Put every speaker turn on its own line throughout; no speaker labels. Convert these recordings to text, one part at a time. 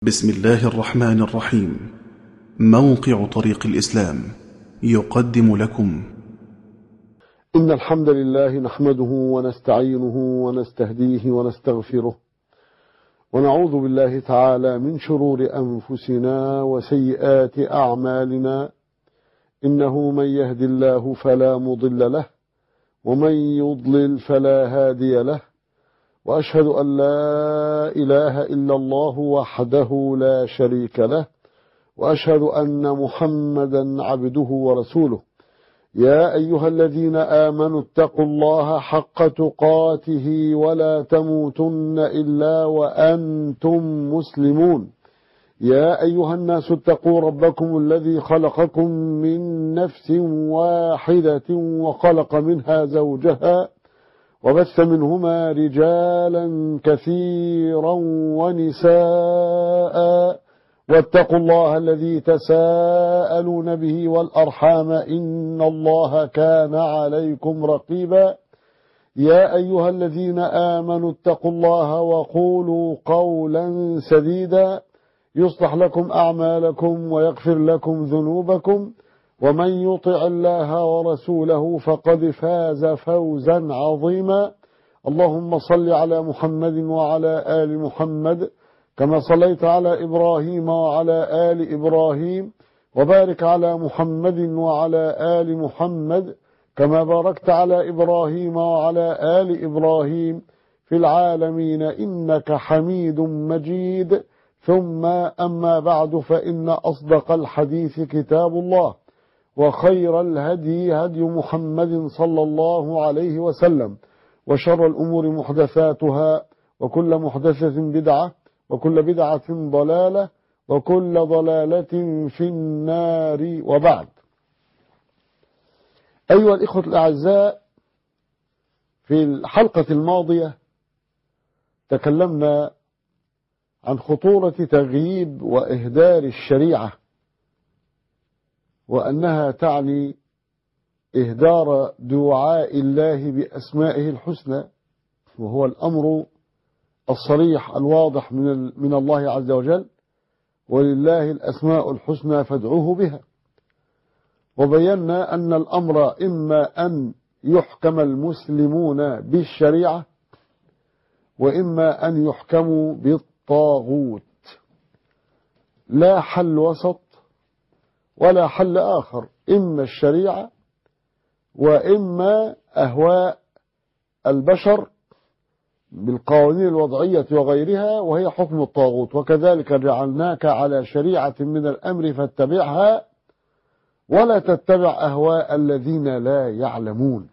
بسم الله الرحمن الرحيم موقع طريق الإسلام يقدم لكم
إن الحمد لله نحمده ونستعينه ونستهديه ونستغفره ونعوذ بالله تعالى من شرور أنفسنا وسيئات أعمالنا إنه من يهد الله فلا مضل له ومن يضلل فلا هادي له وأشهد أن لا إله إلا الله وحده لا شريك له وأشهد أن محمدا عبده ورسوله يا أيها الذين آمنوا اتقوا الله حق تقاته ولا تموتن إلا وأنتم مسلمون يا أيها الناس اتقوا ربكم الذي خلقكم من نفس واحدة وخلق منها زوجها وبث منهما رجالا كثيرا ونساء واتقوا الله الذي تساءلون به والأرحام إن الله كان عليكم رقيبا يا أيها الذين آمنوا اتقوا الله وقولوا قولا سديدا يصلح لكم أعمالكم ويغفر لكم ذنوبكم ومن يطع الله ورسوله فقد فاز فوزا عظيما اللهم صل على محمد وعلى آل محمد كما صليت على إبراهيم وعلى آل إبراهيم وبارك على محمد وعلى آل محمد كما باركت على إبراهيم وعلى آل إبراهيم في العالمين إنك حميد مجيد ثم أما بعد فإن أصدق الحديث كتاب الله وخير الهدي هدي محمد صلى الله عليه وسلم وشر الأمور محدثاتها وكل محدثة بدعة وكل بدعة ضلالة وكل ضلالة في النار وبعد أيها الإخوة الأعزاء في الحلقة الماضية تكلمنا عن خطورة تغييب وإهدار الشريعة وأنها تعني إهدار دعاء الله بأسمائه الحسنى وهو الأمر الصريح الواضح من من الله عز وجل ولله الأسماء الحسنى فادعوه بها وبينا أن الأمر إما أن يحكم المسلمون بالشريعة وإما أن يحكموا بالطاغوت لا حل وسط ولا حل آخر إما الشريعة وإما أهواء البشر بالقوانين الوضعية وغيرها وهي حكم الطاغوت وكذلك جعلناك على شريعة من الأمر فاتبعها ولا تتبع أهواء الذين لا يعلمون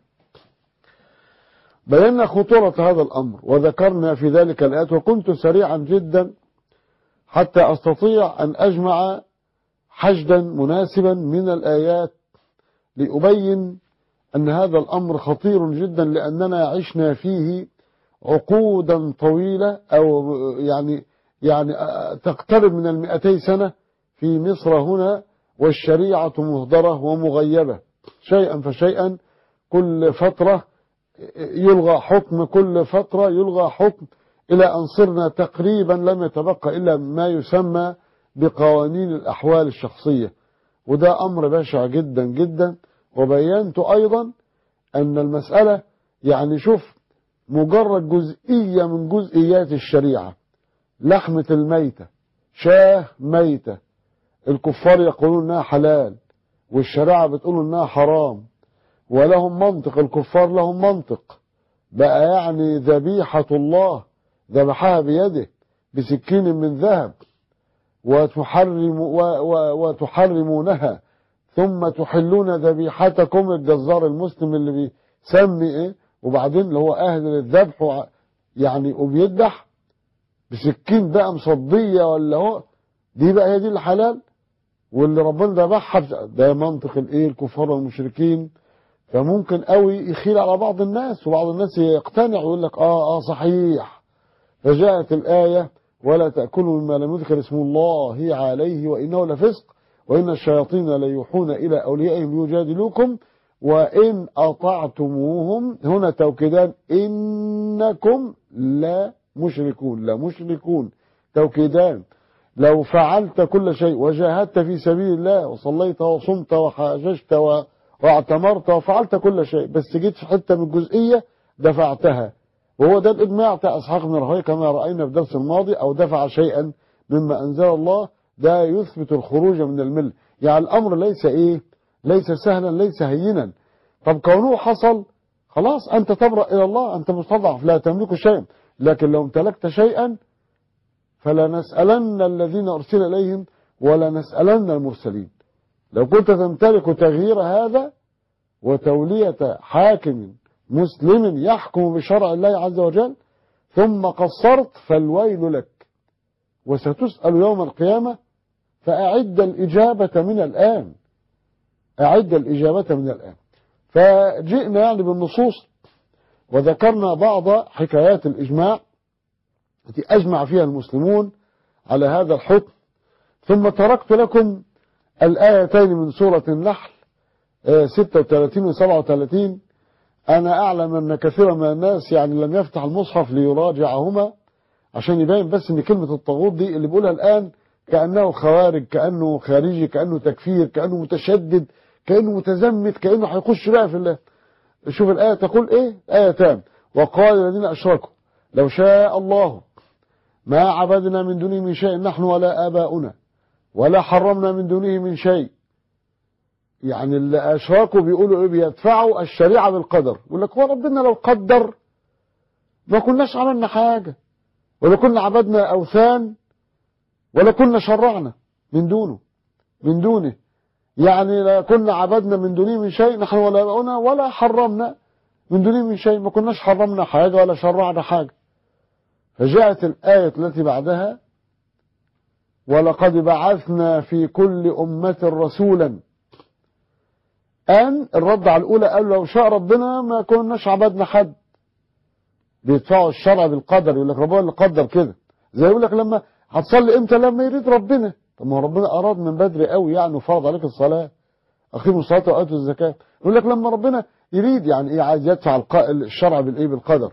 بينا خطورة هذا الأمر وذكرنا في ذلك الآيات وكنت سريعا جدا حتى أستطيع أن أجمع حشدا مناسبا من الآيات لأبين أن هذا الأمر خطير جدا لأننا عشنا فيه عقودا طويلة أو يعني يعني تقترب من المئتي سنة في مصر هنا والشريعة مهدرة ومغيبة شيئا فشيئا كل فترة يلغى حكم كل فترة يلغى حكم إلى أن صرنا تقريبا لم يتبقى إلا ما يسمى بقوانين الأحوال الشخصية وده أمر بشع جدا جدا وبينت أيضا أن المسألة يعني شوف مجرد جزئية من جزئيات الشريعة لحمة الميتة شاه ميتة الكفار يقولون انها حلال والشريعة بتقول انها حرام ولهم منطق الكفار لهم منطق بقى يعني ذبيحة الله ذبحها بيده بسكين من ذهب وتحرم و و وتحرمونها ثم تحلون ذبيحتكم الجزار المسلم اللي بيسمي ايه وبعدين اللي هو اهل للذبح يعني وبيذبح بسكين بقى مصدية ولا هو دي بقى هي دي الحلال واللي ربنا ذبحها ده منطق الايه الكفار والمشركين فممكن قوي يخيل على بعض الناس وبعض الناس يقتنع ويقول لك اه اه صحيح فجاءت الآية ولا تأكلوا مما لم يذكر اسم الله عليه وإنه لفسق وإن الشياطين ليوحون إلى أوليائهم يجادلوكم وإن أطعتموهم هنا توكيدان إنكم لا مشركون لا مشركون توكيدان لو فعلت كل شيء وجاهدت في سبيل الله وصليت وصمت وحاججت و- واعتمرت وفعلت كل شيء بس جيت في حتة من الجزئية دفعتها وهو ده الإجماع بتاع إسحاق بن راهويه كما رأينا في الدرس الماضي أو دفع شيئا مما أنزل الله ده يثبت الخروج من المل يعني الأمر ليس إيه ليس سهلا ليس هينا طب كونه حصل خلاص أنت تبرأ إلى الله أنت مستضعف لا تملك شيئا لكن لو امتلكت شيئا فلنسألن الذين أرسل إليهم ولنسألن المرسلين لو كنت تمتلك تغيير هذا وتولية حاكم مسلم يحكم بشرع الله عز وجل ثم قصرت فالويل لك وستسأل يوم القيامة فأعد الإجابة من الآن أعد الإجابة من الآن فجئنا يعني بالنصوص وذكرنا بعض حكايات الإجماع التي أجمع فيها المسلمون على هذا الحكم ثم تركت لكم الآيتين من سورة النحل آه، 36 و 37 أنا أعلم أن كثيرا من الناس يعني لم يفتح المصحف ليراجعهما عشان يبين بس أن كلمة الطاغوت دي اللي بيقولها الآن كأنه خوارج كأنه خارجي كأنه تكفير كأنه متشدد كأنه متزمت كأنه هيخش بقى في الله شوف الآية تقول إيه آيتان وقال الذين أشركوا لو شاء الله ما عبدنا من دونه من شيء نحن ولا آباؤنا ولا حرمنا من دونه من شيء يعني اللي أشراكوا بيقولوا إيه بيدفعوا الشريعة بالقدر يقول لك هو ربنا لو قدر ما كناش عملنا حاجة ولا كنا عبدنا أوثان ولا كنا شرعنا من دونه من دونه يعني لا كنا عبدنا من دونه من شيء نحن ولا آباؤنا ولا حرمنا من دونه من شيء ما كناش حرمنا حاجة ولا شرعنا حاجة فجاءت الآية التي بعدها ولقد بعثنا في كل أمة رسولا أن الرد على الأولى قال لو شاء ربنا ما كناش عبدنا حد بيدفعوا الشرع بالقدر يقول لك ربنا اللي قدر كده زي يقول لك لما هتصلي امتى لما يريد ربنا طب ما هو ربنا أراد من بدري قوي يعني وفرض عليك الصلاة أقيموا الصلاة وآتوا الزكاة يقول لك لما ربنا يريد يعني إيه عايز يدفع الق- الشرع بالإيه بالقدر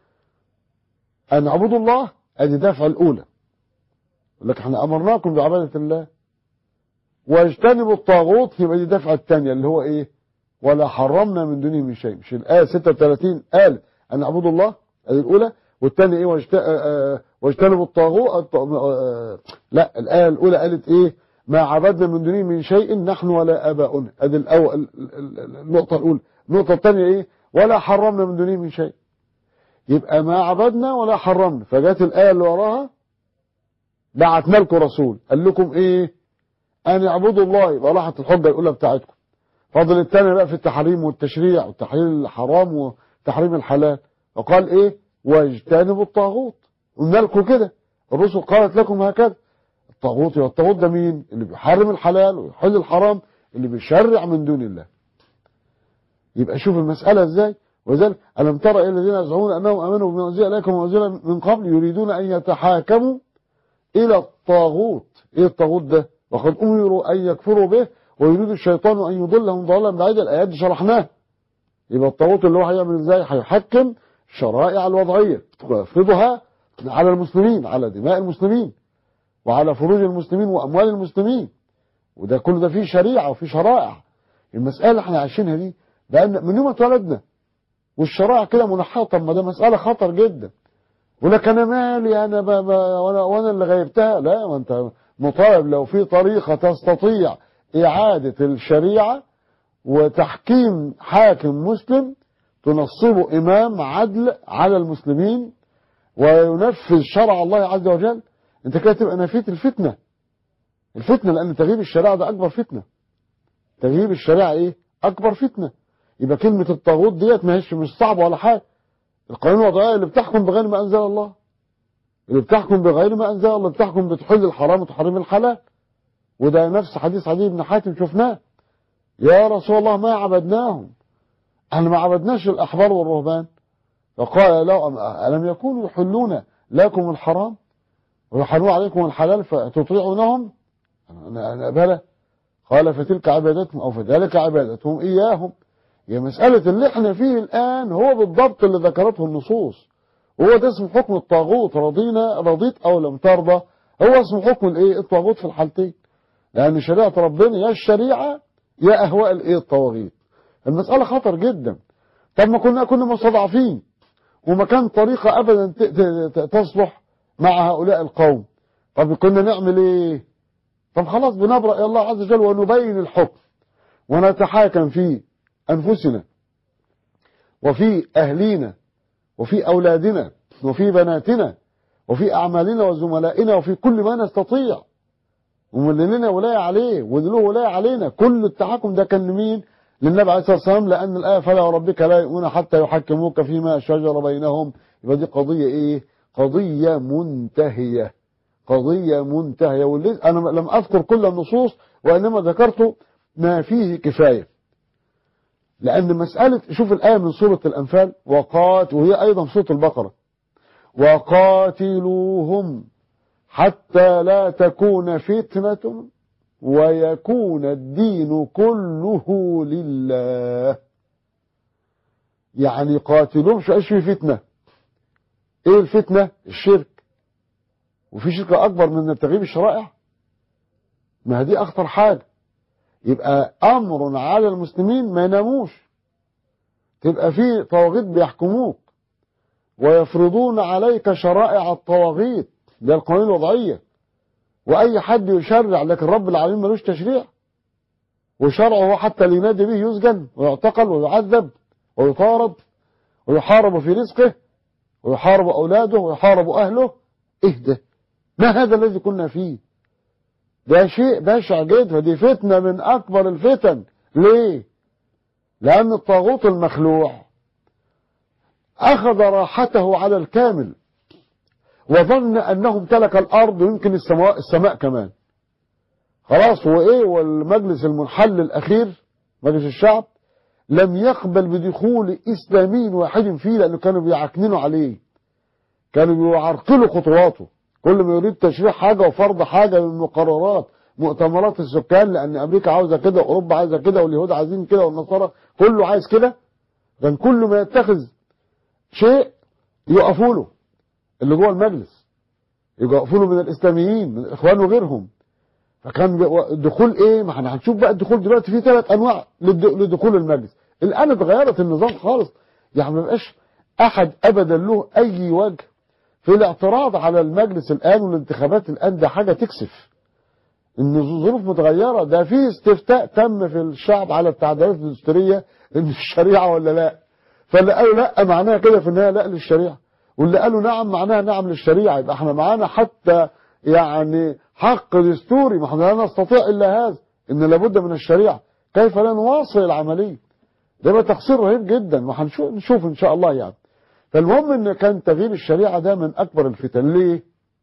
أن اعبدوا الله ادي دفع الأولى يقول لك احنا أمرناكم بعبادة الله واجتنبوا الطاغوت يبقى دي دفعة الثانية اللي هو إيه ولا حرمنا من دونه من شيء مش الآية 36 قال أن اعبدوا الله ادي الأولى والثانية إيه واجت- آه، آه، واجتنبوا الطاغوت الط- آه، لا الآية الأولى قالت إيه ما عبدنا من دونه من شيء نحن ولا آباؤنا ادي الأول ال- ال- ال- النقطة الأولى النقطة الثانية إيه ولا حرمنا من دونه من شيء يبقى ما عبدنا ولا حرمنا فجات الآية اللي وراها بعتنا لكم رسول قال لكم ايه ان اعبدوا الله يبقى راحت الحجة الاولى بتاعتكم فضل الثانية بقى في التحريم والتشريع والتحليل الحرام وتحريم الحلال وقال ايه واجتنبوا الطاغوت قلنا لكم كده الرسل قالت لكم هكذا الطاغوت والطاغوت ده مين اللي بيحرم الحلال ويحل الحرام اللي بيشرع من دون الله يبقى شوف المسألة ازاي وذلك ألم ترى إلى الذين يزعمون أنهم أمنوا بما أنزل إليكم وأنزل من قبل يريدون أن يتحاكموا إلى الطاغوت إيه الطاغوت ده وقد أمروا أن يكفروا به ويريد الشيطان أن يضلهم ضلالا بعيدا الآيات دي شرحناها يبقى الطاغوت اللي هو هيعمل ازاي هيحكم الشرائع الوضعية ويفرضها على المسلمين على دماء المسلمين وعلى فروج المسلمين وأموال المسلمين وده كل ده فيه شريعة وفيه شرائع المسألة اللي احنا عايشينها دي بقى من يوم ما اتولدنا والشرائع كده منحطة طب ما ده مسألة خطر جدا يقول لك انا مالي انا ب... ب... وانا وانا اللي غيرتها لا ما انت مطالب لو في طريقة تستطيع إعادة الشريعة وتحكيم حاكم مسلم تنصبه إمام عدل على المسلمين وينفذ شرع الله عز وجل انت كده تبقى نفيت الفتنة الفتنة لأن تغيير الشريعة ده أكبر فتنة تغيير الشريعة إيه أكبر فتنة يبقى كلمة الطاغوت ديت ما هيش مش صعبة ولا حاجة القانون الوضعية اللي بتحكم بغير ما أنزل الله اللي بتحكم بغير ما أنزل الله بتحكم بتحل الحرام وتحرم الحلال وده نفس حديث عدي بن حاتم شفناه يا رسول الله ما عبدناهم احنا ما عبدناش الأحبار والرهبان فقال له ألم يكونوا يحلون لكم الحرام ويحلون عليكم الحلال فتطيعونهم أنا أنا بلى قال فتلك عبادتهم أو فذلك عبادتهم إياهم هي مسألة اللي احنا فيه الآن هو بالضبط اللي ذكرته النصوص هو ده اسم حكم الطاغوت رضينا رضيت أو لم ترضى هو اسمه حكم الايه الطاغوت في الحالتين لان شريعه ربنا يا الشريعه يا اهواء الايه الطواغيت المساله خطر جدا طب ما كنا كنا مستضعفين وما كان طريقه ابدا ت- ت- ت- تصلح مع هؤلاء القوم طب كنا نعمل ايه طب خلاص بنبرأ الى الله عز وجل ونبين الحكم ونتحاكم في انفسنا وفي اهلينا وفي اولادنا وفي بناتنا وفي اعمالنا وزملائنا وفي كل ما نستطيع ومن لنا ولايه عليه وله ولايه علينا كل التحكم ده كان لمين للنبي عليه الصلاه والسلام لان الايه فلا وربك لا يؤمنون حتى يحكموك فيما شجر بينهم يبقى دي قضيه ايه قضيه منتهيه قضيه منتهيه واللي انا لم اذكر كل النصوص وانما ذكرت ما فيه كفايه لأن مسألة شوف الآية من سورة الأنفال وقات وهي أيضا في سورة البقرة وقاتلوهم حتى لا تكون فتنة ويكون الدين كله لله يعني قاتلوهم شو ايش في فتنة ايه الفتنة الشرك وفي شرك اكبر من تغييب الشرائع ما دي اخطر حاجة يبقى امر على المسلمين ما يناموش تبقى في طواغيت بيحكموك ويفرضون عليك شرائع الطواغيت ده القوانين الوضعيه واي حد يشرع لكن رب العالمين ملوش تشريع وشرعه هو حتى اللي ينادي به يسجن ويعتقل ويعذب ويطارد ويحارب في رزقه ويحارب اولاده ويحارب اهله ايه ده ما هذا الذي كنا فيه ده شيء بشع جدا دي فتنة من أكبر الفتن ليه؟ لأن الطاغوت المخلوع أخذ راحته على الكامل وظن أنه امتلك الأرض ويمكن السماء, السماء كمان خلاص هو إيه والمجلس المنحل الأخير مجلس الشعب لم يقبل بدخول إسلامي واحد فيه لأنه كانوا بيعكننوا عليه كانوا بيعرقلوا خطواته كل ما يريد تشريع حاجة وفرض حاجة من مقررات مؤتمرات السكان لأن أمريكا عاوزة كده وأوروبا عايزة كده واليهود عايزين كده والنصارى كله عايز كده كان كل ما يتخذ شيء يقفوا له اللي جوه المجلس يقفوا له من الإسلاميين من الإخوان وغيرهم فكان الدخول إيه ما احنا هنشوف بقى الدخول دلوقتي في ثلاث أنواع لدخول المجلس الآن اتغيرت النظام خالص يعني ما بقاش أحد أبدا له أي وجه في الاعتراض على المجلس الآن والانتخابات الآن ده حاجة تكسف ان الظروف متغيرة ده في استفتاء تم في الشعب على التعديلات الدستورية ان الشريعة ولا لا فاللي قالوا لا معناها كده في النهاية لا للشريعة واللي قالوا نعم معناها نعم للشريعة يبقى احنا معانا حتى يعني حق دستوري ما احنا لا نستطيع الا هذا ان لابد من الشريعة كيف لا نواصل العملية ده يبقى تقصير رهيب جدا وهنشوف نشوف ان شاء الله يعني فالمهم ان كان تغيير الشريعة ده من اكبر الفتن ليه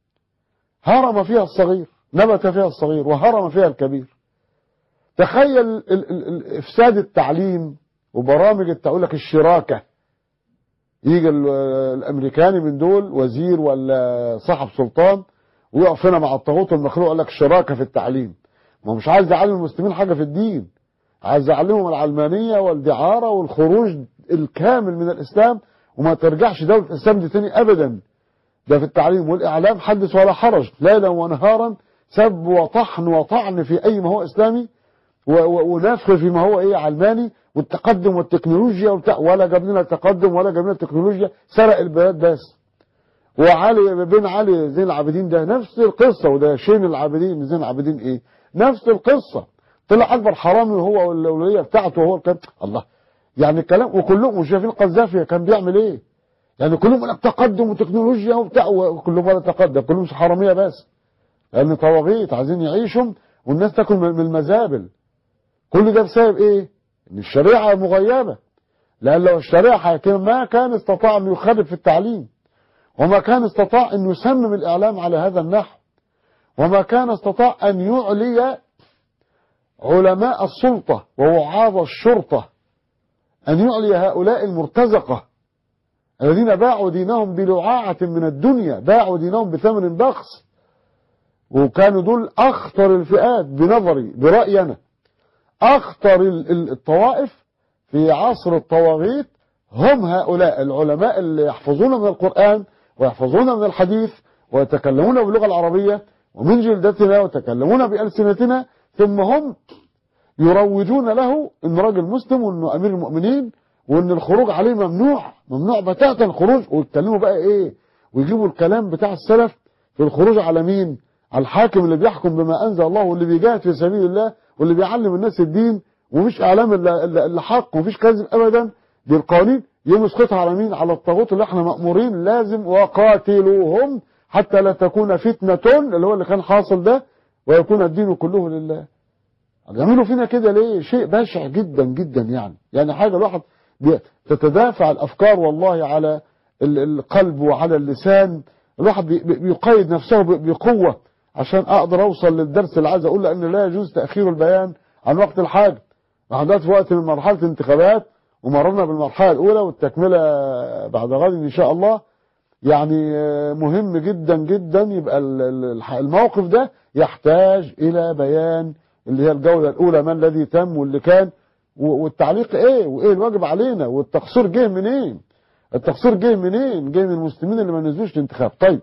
هرم فيها الصغير نبت فيها الصغير وهرم فيها الكبير تخيل ال ال ال افساد التعليم وبرامج تقول لك الشراكة يجي الامريكاني من دول وزير ولا صاحب سلطان ويقف هنا مع الطاغوت المخلوق يقول لك شراكة في التعليم ما هو مش عايز يعلم المسلمين حاجة في الدين عايز يعلمهم العلمانية والدعارة والخروج الكامل من الاسلام وما ترجعش دولة الاسلام دي تاني ابدا ده في التعليم والاعلام حدث ولا حرج ليلا ونهارا سب وطحن وطعن في اي ما هو اسلامي ونفخ فيما هو ايه علماني والتقدم والتكنولوجيا وبتاع ولا جاب لنا التقدم ولا جاب لنا التكنولوجيا سرق البلاد بس وعلي بين علي زين العابدين ده نفس القصة وده شين العابدين زين العابدين ايه نفس القصة طلع اكبر حرامي وهو والاولوية بتاعته وهو كان الله يعني الكلام وكلهم وشايفين القذافي كان بيعمل ايه يعني كلهم يقول لك تقدم وتكنولوجيا وبتاع وكلهم ولا تقدم كلهم حرامية بس لان طواغيت عايزين يعيشوا والناس تاكل من المزابل كل ده بسبب ايه ان الشريعة مغيبة لان لو الشريعة ما كان استطاع ان يخرب في التعليم وما كان استطاع ان يسمم الاعلام على هذا النحو وما كان استطاع ان يعلي علماء السلطة ووعاظ الشرطة ان يعلي هؤلاء المرتزقة الذين باعوا دينهم بلعاعة من الدنيا باعوا دينهم بثمن بخس وكانوا دول أخطر الفئات بنظري برأيي أنا أخطر الطوائف في عصر الطواغيت هم هؤلاء العلماء اللي يحفظون من القرآن ويحفظون من الحديث ويتكلمون باللغة العربية ومن جلدتنا وتكلمون بألسنتنا ثم هم يروجون له ان راجل مسلم وانه امير المؤمنين وان الخروج عليه ممنوع ممنوع بتاتا الخروج ويتكلموا بقى ايه ويجيبوا الكلام بتاع السلف في الخروج على مين على الحاكم اللي بيحكم بما انزل الله واللي بيجاهد في سبيل الله واللي بيعلم الناس الدين ومفيش اعلام الا الا إلا حق ومفيش كذب ابدا دي القوانين يوم يسقطها على مين على الطاغوت اللي احنا مامورين لازم وقاتلوهم حتى لا تكون فتنة اللي هو اللي كان حاصل ده ويكون الدين كله لله يعملوا فينا كده ليه شيء بشع جدا جدا يعني يعني حاجة الواحد بي- تتدافع الأفكار والله على ال- القلب وعلى اللسان الواحد بي- بي- بيقيد نفسه ب- بقوة عشان أقدر أوصل للدرس اللي عايز أقول لأن لا يجوز تأخير البيان عن وقت الحاجة نحن دلوقتي في وقت من مرحلة الانتخابات ومررنا بالمرحلة الأولى والتكملة بعد غد إن شاء الله يعني آه، مهم جدا جدا يبقى ال- ال- الح- الموقف ده يحتاج إلى بيان اللي هي الجولة الأولى ما الذي تم واللي كان و- والتعليق إيه وإيه الواجب علينا والتقصير جه منين التقصير جه منين جه من المسلمين اللي ما نزلوش الانتخاب طيب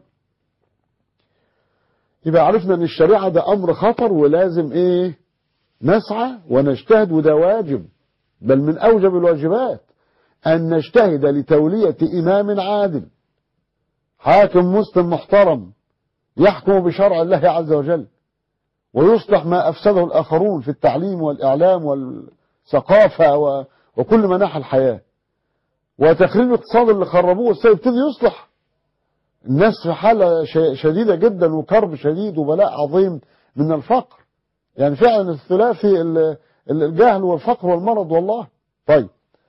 يبقى عرفنا ان الشريعة ده امر خطر ولازم ايه نسعى ونجتهد وده واجب بل من اوجب الواجبات ان نجتهد لتولية امام عادل حاكم مسلم محترم يحكم بشرع الله عز وجل ويصلح ما أفسده الآخرون في التعليم والإعلام والثقافة و... وكل مناحي الحياة وتخريب الاقتصاد اللي خربوه والسيد يبتدي يصلح الناس في حالة ش- شديدة جدا وكرب شديد وبلاء عظيم من الفقر يعني فعلا الثلاثي ال- ال- الجهل والفقر والمرض والله طيب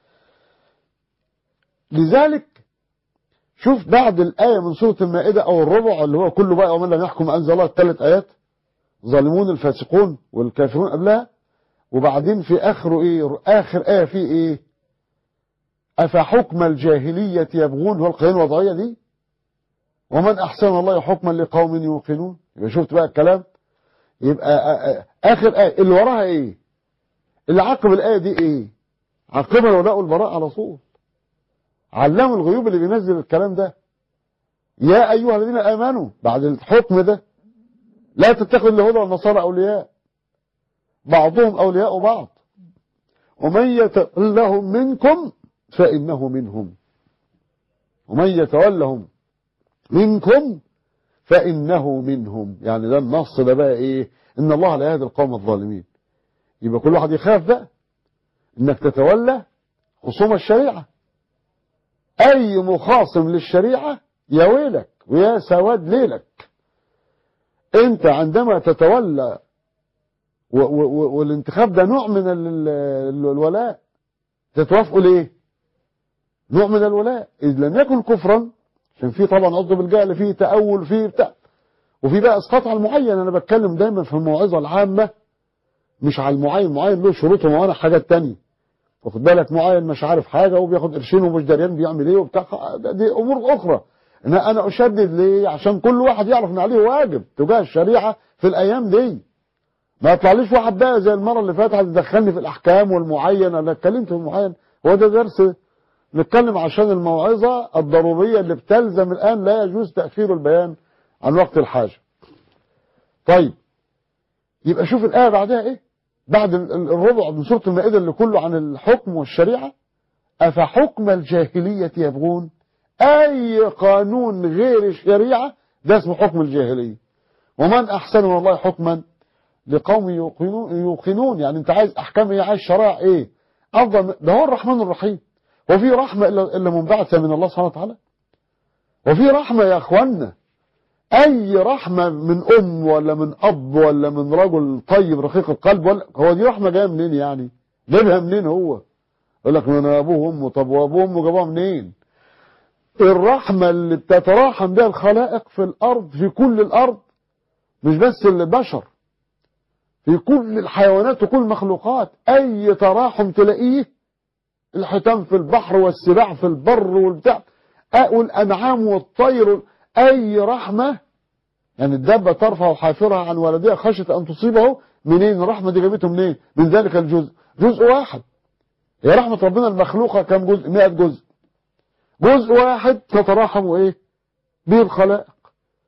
لذلك شوف بعد الآية من سورة المائدة أو الربع اللي هو كله بقى ومن لم يحكم أنزل الله الثلاث آيات ظالمون الفاسقون والكافرون قبلها وبعدين في آخره إيه آخر آية فيه إيه أفحكم الجاهلية يبغون هو القيام الوضعية دي ومن أحسن الله حكما لقوم يوقنون يبقى شفت بقى الكلام يبقى آ- آ- آخر آية اللي وراها إيه اللي عقب الآية دي إيه عقبها الولاء والبراء على طول علموا الغيوب اللي بينزل الكلام ده يا أيها الذين آمنوا بعد الحكم ده لا تتخذوا اليهود والنصارى أولياء بعضهم أولياء بعض ومن يتولهم منكم فإنه منهم ومن يتولهم منكم فإنه منهم يعني ده النص ده بقى إيه إن الله لا يهدي القوم الظالمين يبقى كل واحد يخاف بقى إنك تتولى خصوم الشريعة أي مخاصم للشريعة يا ويلك ويا سواد ليلك أنت عندما تتولى و و و والانتخاب ده نوع من ال ال الولاء تتوافقوا ليه نوع من الولاء إذ لم يكن كفرا عشان في طبعا عضو بالجهل فيه تأول فيه بتاع وفي بقى اسقاط على المعين انا بتكلم دايما في الموعظه العامه مش على المعين معين له شروطه ومعانا حاجات تانية واخد بالك معين مش عارف حاجه وبياخد قرشين ومش دريان بيعمل ايه وبتاع دي امور اخرى انا انا اشدد ليه عشان كل واحد يعرف ان عليه واجب تجاه الشريعه في الايام دي ما يطلعليش واحد بقى زي المره اللي فاتت هتدخلني في الاحكام والمعين انا اتكلمت في المعين هو ده درس نتكلم عشان الموعظه الضروريه اللي بتلزم الان لا يجوز تاخير البيان عن وقت الحاجه طيب يبقى شوف الايه بعدها ايه بعد ال- ال- الربع من سوره المائده اللي كله عن الحكم والشريعه افحكم الجاهليه يبغون اي قانون غير الشريعه ده اسمه حكم الجاهليه ومن احسن من الله حكما لقوم يوقنون, يوقنون يعني انت عايز احكام ايه عايز شرائع ايه افضل من- ده هو الرحمن الرحيم وفي رحمه الا إلا منبعثه من الله سبحانه وتعالى وفي رحمه يا اخوانا اي رحمه من ام ولا من اب ولا من رجل طيب رقيق القلب ولا هو دي رحمه جايه منين يعني جايبها منين هو يقول لك من ابوه وامه طب وابوه وامه جابوها منين الرحمه اللي بتتراحم بها الخلائق في الارض في كل الارض مش بس البشر في كل الحيوانات وكل المخلوقات اي تراحم تلاقيه الحيتان في البحر والسباع في البر والبتاع أ- والانعام والطير اي رحمه يعني الدابه ترفع حافرها عن ولدها خشيه ان تصيبه منين الرحمه دي جابته منين من ذلك الجزء جزء واحد هي رحمه ربنا المخلوقه كم جزء 100 جزء جزء واحد تتراحم ايه به الخلائق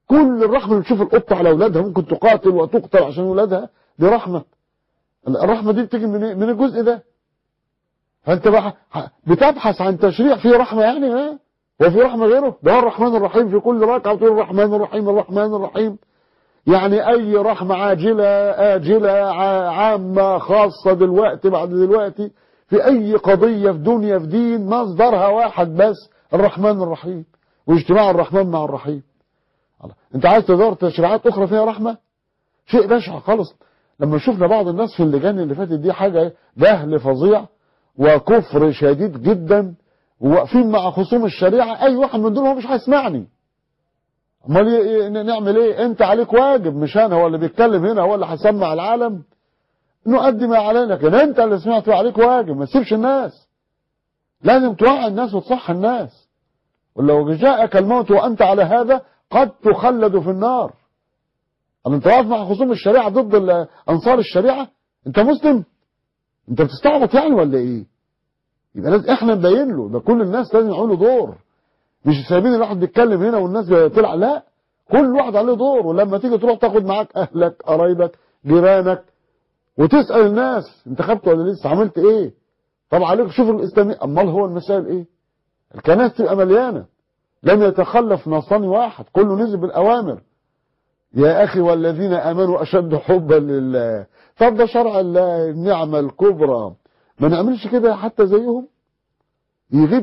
كل الرحمة اللي بتشوف القطة على أولادها ممكن تقاتل وتقتل عشان أولادها دي رحمة الرحمة دي بتيجي من إيه؟ من الجزء ده فأنت بقى بتبحث عن تشريع فيه رحمة يعني ها هو في رحمة غيره ده هو الرحمن الرحيم في كل ركعة بتقول الرحمن الرحيم الرحمن الرحيم يعني أي رحمة عاجلة آجلة ع- عامة خاصة دلوقتي بعد دلوقتي في أي قضية في دنيا في دين مصدرها واحد بس الرحمن الرحيم واجتماع الرحمن مع الرحيم الله. انت عايز تدور تشريعات اخرى فيها رحمة شيء بشع خالص لما شفنا بعض الناس في اللجان اللي فاتت دي حاجة جهل فظيع وكفر شديد جدا وواقفين مع خصوم الشريعة اي واحد من دول هو مش هيسمعني امال ي- ي- نعمل ايه انت عليك واجب مش انا هو اللي بيتكلم هنا هو اللي هيسمع العالم نؤدي ما علينا لكن انت اللي سمعت عليك واجب ما تسيبش الناس لازم توعي الناس وتصح الناس ولو جاءك الموت وانت على هذا قد تخلد في النار أما انت واقف مع خصوم الشريعة ضد ال- انصار الشريعة انت مسلم انت بتستعبط يعني ولا ايه يبقى لازم احنا نبين له ده كل الناس لازم يعملوا دور مش سايبين الواحد بيتكلم هنا والناس تلعب لا كل واحد عليه دور ولما تيجي تروح تاخد معاك اهلك قرايبك جيرانك وتسأل الناس انت خدت ولا لسه عملت ايه طب عليك شوف الاسلامي امال هو المسائل ايه الكنائس تبقى مليانه لم يتخلف نصراني واحد كله نزل بالاوامر يا اخي والذين امنوا اشد حبا لله طب ده شرع الله النعمه الكبرى ما نعملش كده حتى زيهم يغيب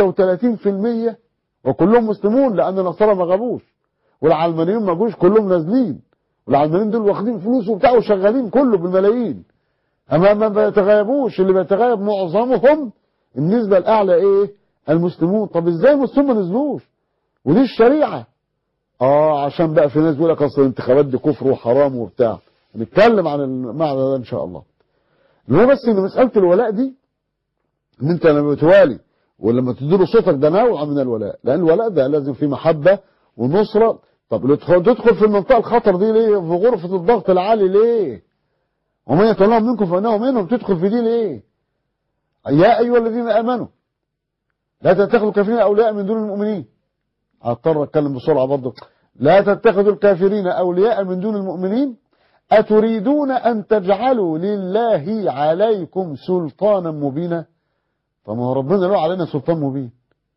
36% وكلهم مسلمون لان النصارى ما غابوش والعلمانيين ما جوش كلهم نازلين والعلمانيين دول واخدين فلوس وبتاع وشغالين كله بالملايين اما ما بيتغيبوش اللي بيتغيب معظمهم النسبه الاعلى ايه المسلمون طب ازاي المسلمين ما نزلوش ودي الشريعه اه عشان بقى في ناس بيقول لك اصل الانتخابات دي كفر وحرام وبتاع نتكلم عن المعنى ده ان شاء الله اللي هو بس ان مساله الولاء دي ان انت لما بتوالي ولما تديله صوتك ده نوع من الولاء لان الولاء ده لازم فيه محبه ونصره طب تدخل تدخل في المنطقه الخطر دي ليه في غرفه الضغط العالي ليه ومن يتولهم منكم فانه منهم تدخل في دي ليه يا ايها الذين امنوا لا تتخذوا الكافرين اولياء من دون المؤمنين هضطر اتكلم بسرعه برضه لا تتخذوا الكافرين اولياء من دون المؤمنين اتريدون ان تجعلوا لله عليكم سلطانا مبينا طب ما هو ربنا له علينا سلطان مبين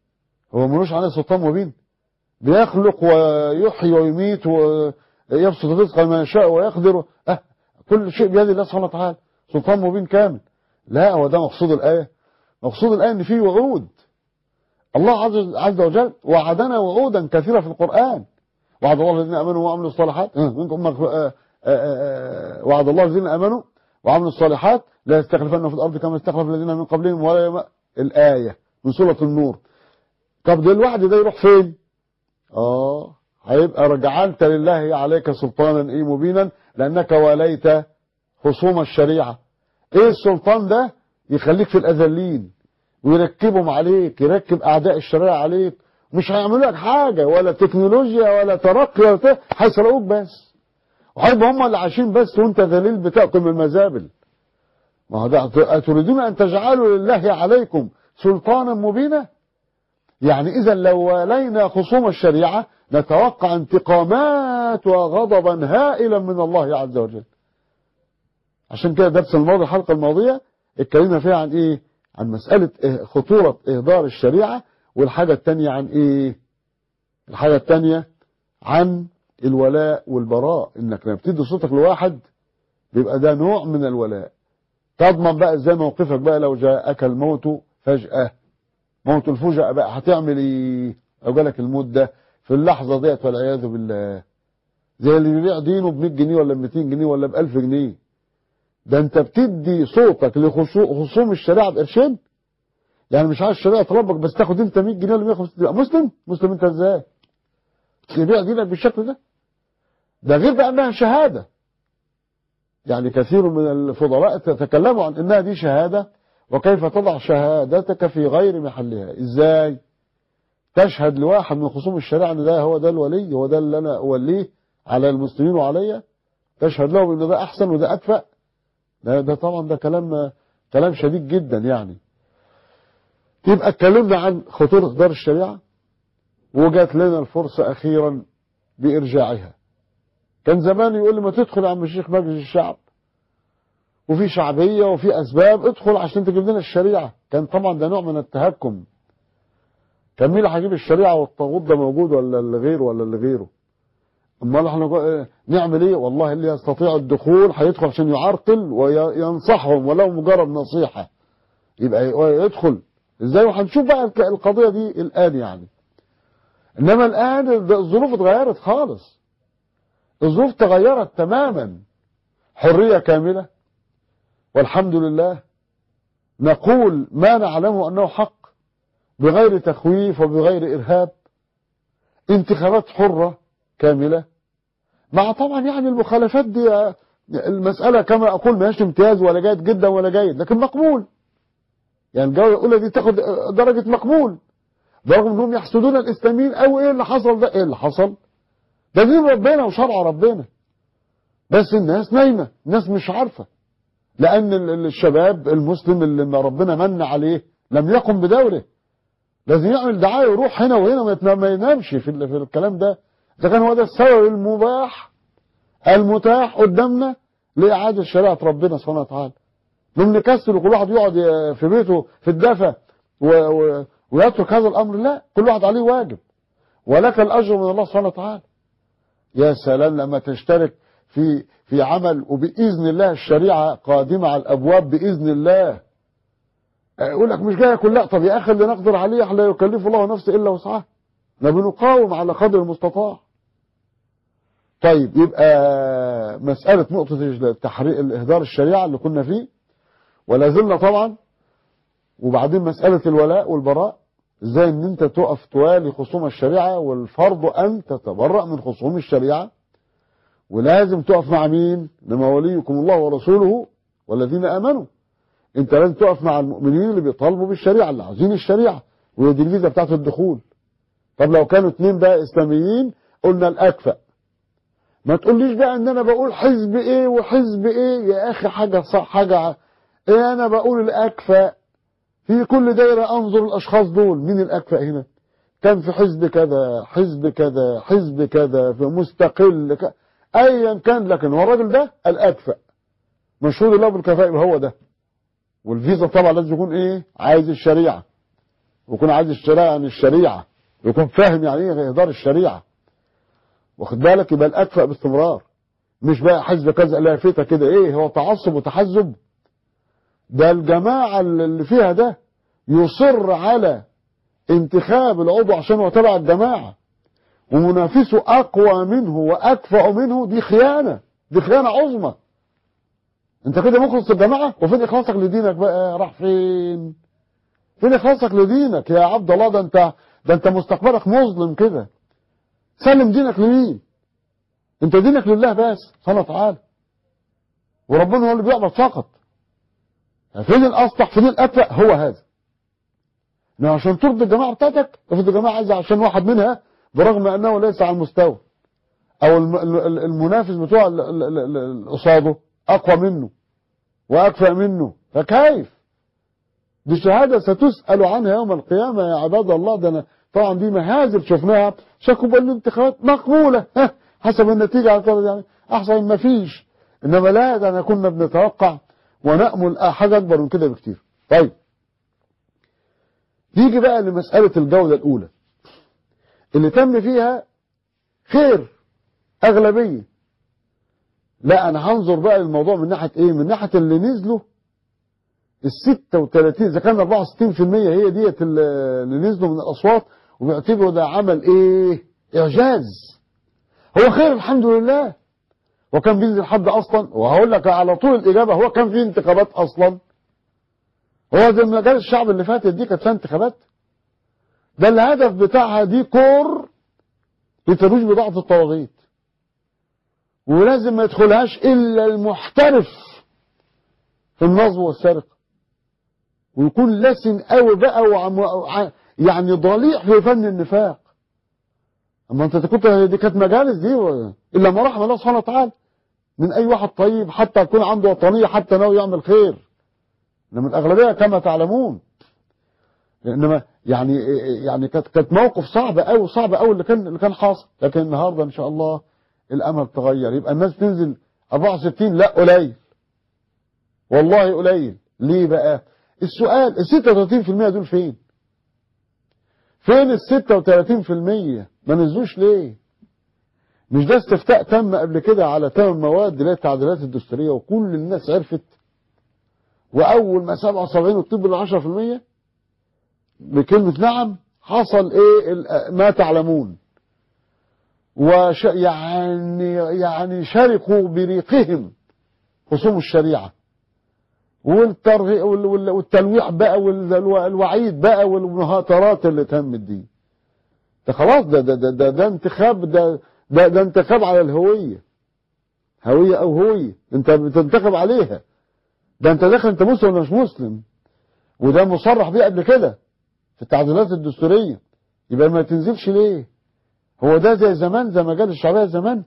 هو ملوش علينا سلطان مبين بيخلق ويحيي ويميت ويبسط الرزق لمن يشاء ويقدر أه كل شيء بيد الله سبحانه وتعالى سلطان مبين كامل لا هو ده مقصود الآية مقصود الآية إن فيه وعود الله عز عز وجل وعدنا وعودا كثيرة في القرآن وعد الله الذين آمنوا وعملوا الصالحات أه، منكم مغف- أه، أه، أه، وعد الله الذين آمنوا وعملوا الصالحات لا يستخلفن في الأرض كما استخلف الذين من قبلهم ولا يم... الآية من سورة النور طب ده الوعد ده يروح فين؟ اه هيبقى جعلت لله عليك سلطانا ايه مبينا لانك وليت خصوم الشريعه ايه السلطان ده يخليك في الاذلين ويركبهم عليك يركب اعداء الشريعه عليك مش هيعملوا لك حاجه ولا تكنولوجيا ولا ترقي ولا ت- هيسرقوك بس وهيبقى هم اللي عايشين بس وانت ذليل بتاكل من المزابل ما هو ده أتريدون أن تجعلوا لله عليكم سلطانا مبينا يعني إذا لو والينا خصوم الشريعة نتوقع انتقامات وغضبا هائلا من الله عز وجل عشان كده درس الماضي الحلقة الماضية اتكلمنا فيها عن ايه عن مسألة إه- خطورة إهدار الشريعة والحاجة التانية عن ايه الحاجة التانية عن الولاء والبراء انك لما بتدي صوتك لواحد بيبقى ده نوع من الولاء تضمن بقى ازاي موقفك بقى لو جاءك الموت فجأة موت الفجأة بقى هتعمل ايه لو جالك الموت ده في اللحظة ديت والعياذ بالله زي اللي بيبيع دينه ب 100 جنيه ولا ب 200 جنيه ولا ب 1000 جنيه ده انت بتدي صوتك لخصوم الشريعة بقرشين يعني مش عايز الشريعة تربك بس تاخد انت 100 جنيه ولا 150 تبقى مسلم مسلم انت ازاي تبيع دينك بالشكل ده ده غير بقى انها شهادة يعني كثير من الفضلاء تتكلموا عن انها دي شهادة وكيف تضع شهادتك في غير محلها ازاي تشهد لواحد من خصوم الشريعة ان ده هو ده الولي هو ده اللي انا اوليه على المسلمين وعليا تشهد له ان ده احسن وده اكفأ ده, ده طبعا ده كلام كلام شديد جدا يعني يبقى اتكلمنا عن خطورة دار الشريعة وجات لنا الفرصة اخيرا بإرجاعها كان زمان يقول لي ما تدخل يا عم الشيخ مجلس الشعب وفي شعبية وفي أسباب ادخل عشان تجيب لنا الشريعة كان طبعا ده نوع من التهكم كان مين اللي هيجيب الشريعة والطاغوت ده موجود ولا اللي غيره ولا اللي غيره امال احنا جو- نعمل ايه والله اللي يستطيع الدخول هيدخل عشان يعرقل وينصحهم ولو مجرد نصيحة يبقى يدخل ازاي وهنشوف بقى الك- القضية دي الآن يعني انما الآن ده الظروف اتغيرت خالص الظروف تغيرت تماما حرية كاملة والحمد لله نقول ما نعلمه أنه حق بغير تخويف وبغير إرهاب انتخابات حرة كاملة مع طبعا يعني المخالفات دي المسألة كما أقول ما هيش امتياز ولا جيد جدا ولا جيد لكن مقبول يعني الجولة الأولى دي تاخد درجة مقبول برغم أنهم يحسدون الإسلاميين أو إيه اللي حصل ده إيه اللي حصل ده دين ربنا وشرع ربنا بس الناس نايمة الناس مش عارفة لأن ال- ال- الشباب المسلم اللي ما ربنا من عليه لم يقم بدوره لازم يعمل دعاية ويروح هنا وهنا ما يتنا- ما ينامش في, ال- في الكلام ده ده كان هو ده السبب المباح المتاح قدامنا لإعادة شريعة ربنا سبحانه وتعالى نقوم نكسل وكل واحد يقعد ي- في بيته في الدفا و... و... ويترك هذا الأمر لا كل واحد عليه واجب ولك الأجر من الله سبحانه وتعالى يا سلام لما تشترك في في عمل وبإذن الله الشريعة قادمة على الأبواب بإذن الله يقول لك مش جاية كلها طب يا أخي اللي نقدر عليه لا يكلف الله نفسه إلا وسعها احنا بنقاوم على قدر المستطاع طيب يبقى مسألة نقطة التحريق الإهدار الشريعة اللي كنا فيه ولا زلنا طبعا وبعدين مسألة الولاء والبراء ازاي ان انت تقف توالي خصوم الشريعة والفرض ان تتبرأ من خصوم الشريعة ولازم تقف مع مين لما وليكم الله ورسوله والذين امنوا انت لازم تقف مع المؤمنين اللي بيطالبوا بالشريعة اللي عايزين الشريعة وهي دي الفيزا بتاعت الدخول طب لو كانوا اتنين بقى اسلاميين قلنا الاكفأ ما تقوليش بقى ان انا بقول حزب ايه وحزب ايه يا اخي حاجة صح حاجة ع- ايه انا بقول الاكفأ في كل دايرة انظر الاشخاص دول مين الاكفأ هنا كان في حزب كذا حزب كذا حزب كذا في مستقل ك... ايا كان لكن هو الراجل ده الاكفأ مشهور له بالكفاءة يبقى هو ده والفيزا طبعا لازم يكون ايه عايز الشريعة ويكون عايز الشريعة عن الشريعة ويكون فاهم يعني ايه اهدار الشريعة واخد بالك يبقى الاكفأ باستمرار مش بقى حزب كذا لافتة كده ايه هو تعصب وتحزب ده الجماعة اللي فيها ده يصر على انتخاب العضو عشان هو تبع الجماعة ومنافسه أقوى منه وأكفأ منه دي خيانة دي خيانة عظمى انت كده مخلص الجماعة وفين إخلاصك لدينك بقى راح فين فين إخلاصك لدينك يا عبد الله ده انت ده انت مستقبلك مظلم كده سلم دينك لمين انت دينك لله بس سبحانه وتعالى وربنا هو اللي بيعبد فقط فين الأصلح فين الأكفأ هو هذا انه عشان ترضي الجماعة بتاعتك افرض الجماعة عايزة عشان واحد منها برغم أنه ليس على المستوى أو الم- ال- المنافس بتوع ال- ال- ال- ال- قصاده أقوى منه وأكفأ منه فكيف دي شهادة ستسأل عنها يوم القيامة يا عباد الله ده أنا طبعا دي مهازل شفناها شكوا بأن الانتخابات مقبولة ها، حسب النتيجة على طول يعني أحسن ما فيش إنما لا ده أنا كنا بنتوقع ونأمل حاجة أكبر من كده بكتير طيب نيجي بقى لمسألة الجولة الأولى اللي تم فيها خير أغلبية لا أنا هنظر بقى للموضوع من ناحية إيه من ناحية اللي نزلوا ال 36 إذا كان 64% هي ديت اللي نزلوا من الأصوات وبيعتبروا ده عمل إيه إعجاز هو خير الحمد لله وكان بينزل حد أصلا وهقول لك على طول الإجابة هو كان في انتخابات أصلا هو زي مجال الشعب اللي فاتت دي كانت فيها انتخابات ده الهدف بتاعها دي كور لترويج بضاعة الطواغيت ولازم ما يدخلهاش إلا المحترف في النصب والسرقة ويكون لسن قوي بقى وعم وع- يعني ضليع في فن النفاق اما انت كنت دي كانت مجالس دي و... الا ما رحم الله سبحانه وتعالى من اي واحد طيب حتى يكون عنده وطنيه حتى ناوي يعمل خير انما الاغلبيه كما تعلمون انما يعني يعني كانت كانت موقف صعب قوي صعب قوي اللي كان اللي كان حاصل لكن النهارده ان شاء الله الامل تغير يبقى الناس تنزل 64 لا قليل والله قليل ليه بقى السؤال ال 36% دول فين فين ال 36% ما نزلوش ليه مش ده استفتاء تم قبل كده على ثمان مواد اللي هي التعديلات الدستوريه وكل الناس عرفت واول ما 77 وطب ال 10% بكلمه نعم حصل ايه ال- ما تعلمون وش يعني يعني شرقوا بريقهم خصوم الشريعه والترغي وال- وال- والتلويح بقى والوعيد بقى والمهاترات اللي تمت دي ده خلاص ده ده ده, ده, ده انتخاب ده, ده ده انتخاب على الهويه هويه او هويه انت بتنتخب عليها ده انت داخل انت مسلم ولا مش مسلم وده مصرح بيه قبل كده في التعديلات الدستوريه يبقى ما تنزلش ليه هو ده زي زمان زي ما قال الشعبيه زمان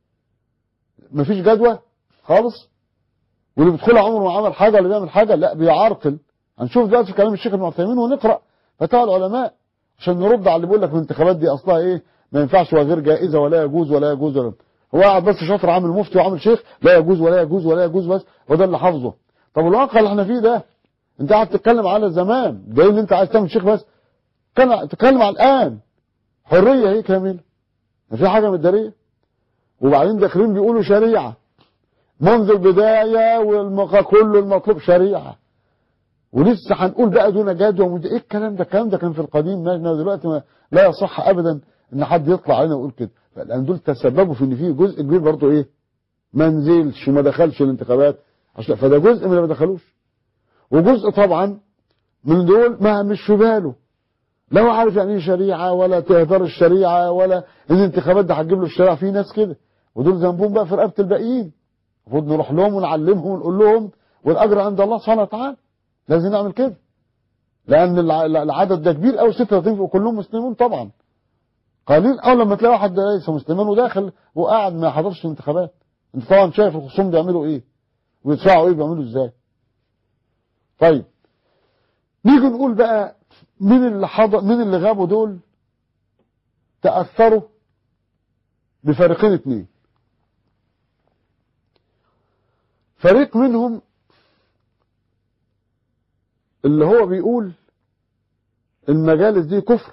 مفيش جدوى خالص واللي بيدخلها عمره ما عمل حاجه ولا بيعمل حاجه لا بيعرقل هنشوف دلوقتي في كلام الشيخ ابن عثيمين ونقرا فتاوى العلماء عشان نرد على اللي بيقول لك الانتخابات دي اصلها ايه ما ينفعش وغير جائزه ولا يجوز ولا يجوز ولا هو قاعد بس شاطر عامل مفتي وعامل شيخ لا يجوز ولا يجوز ولا يجوز بس وده اللي حافظه طب الواقع اللي احنا فيه ده انت قاعد تتكلم على زمان ده اللي انت عايز تعمل شيخ بس كان تتكلم على الان حريه هي كامله ما في حاجه متداريه وبعدين داخلين بيقولوا شريعه منذ البدايه والمق... كل المطلوب شريعه ولسه هنقول بقى دون جدوى ومد- ايه الكلام ده الكلام ده كان في القديم ما دلوقتي ما لا يصح ابدا ان حد يطلع علينا ويقول كده لان دول تسببوا في ان في جزء كبير برضه ايه ما نزلش وما دخلش الانتخابات عشان فده جزء من اللي ما دخلوش وجزء طبعا من دول ما مش في باله لا هو عارف يعني ايه شريعه ولا تهدر الشريعه ولا ان الانتخابات ده هتجيب له الشريعه في ناس كده ودول ذنبهم بقى في رقبه الباقيين المفروض نروح لهم ونعلمهم ونقول لهم والاجر عند الله سبحانه وتعالى لازم نعمل كده لان الع- العدد ده كبير قوي 36 وكلهم مسلمون طبعا قليل او لما تلاقي واحد ليس مسلما وداخل وقاعد ما حضرش الانتخابات انت طبعا شايف الخصوم بيعملوا ايه ويدفعوا ايه بيعملوا ازاي طيب نيجي نقول بقى مين اللي حضر مين اللي غابوا دول تاثروا بفريقين اتنين فريق منهم اللي هو بيقول المجالس دي كفر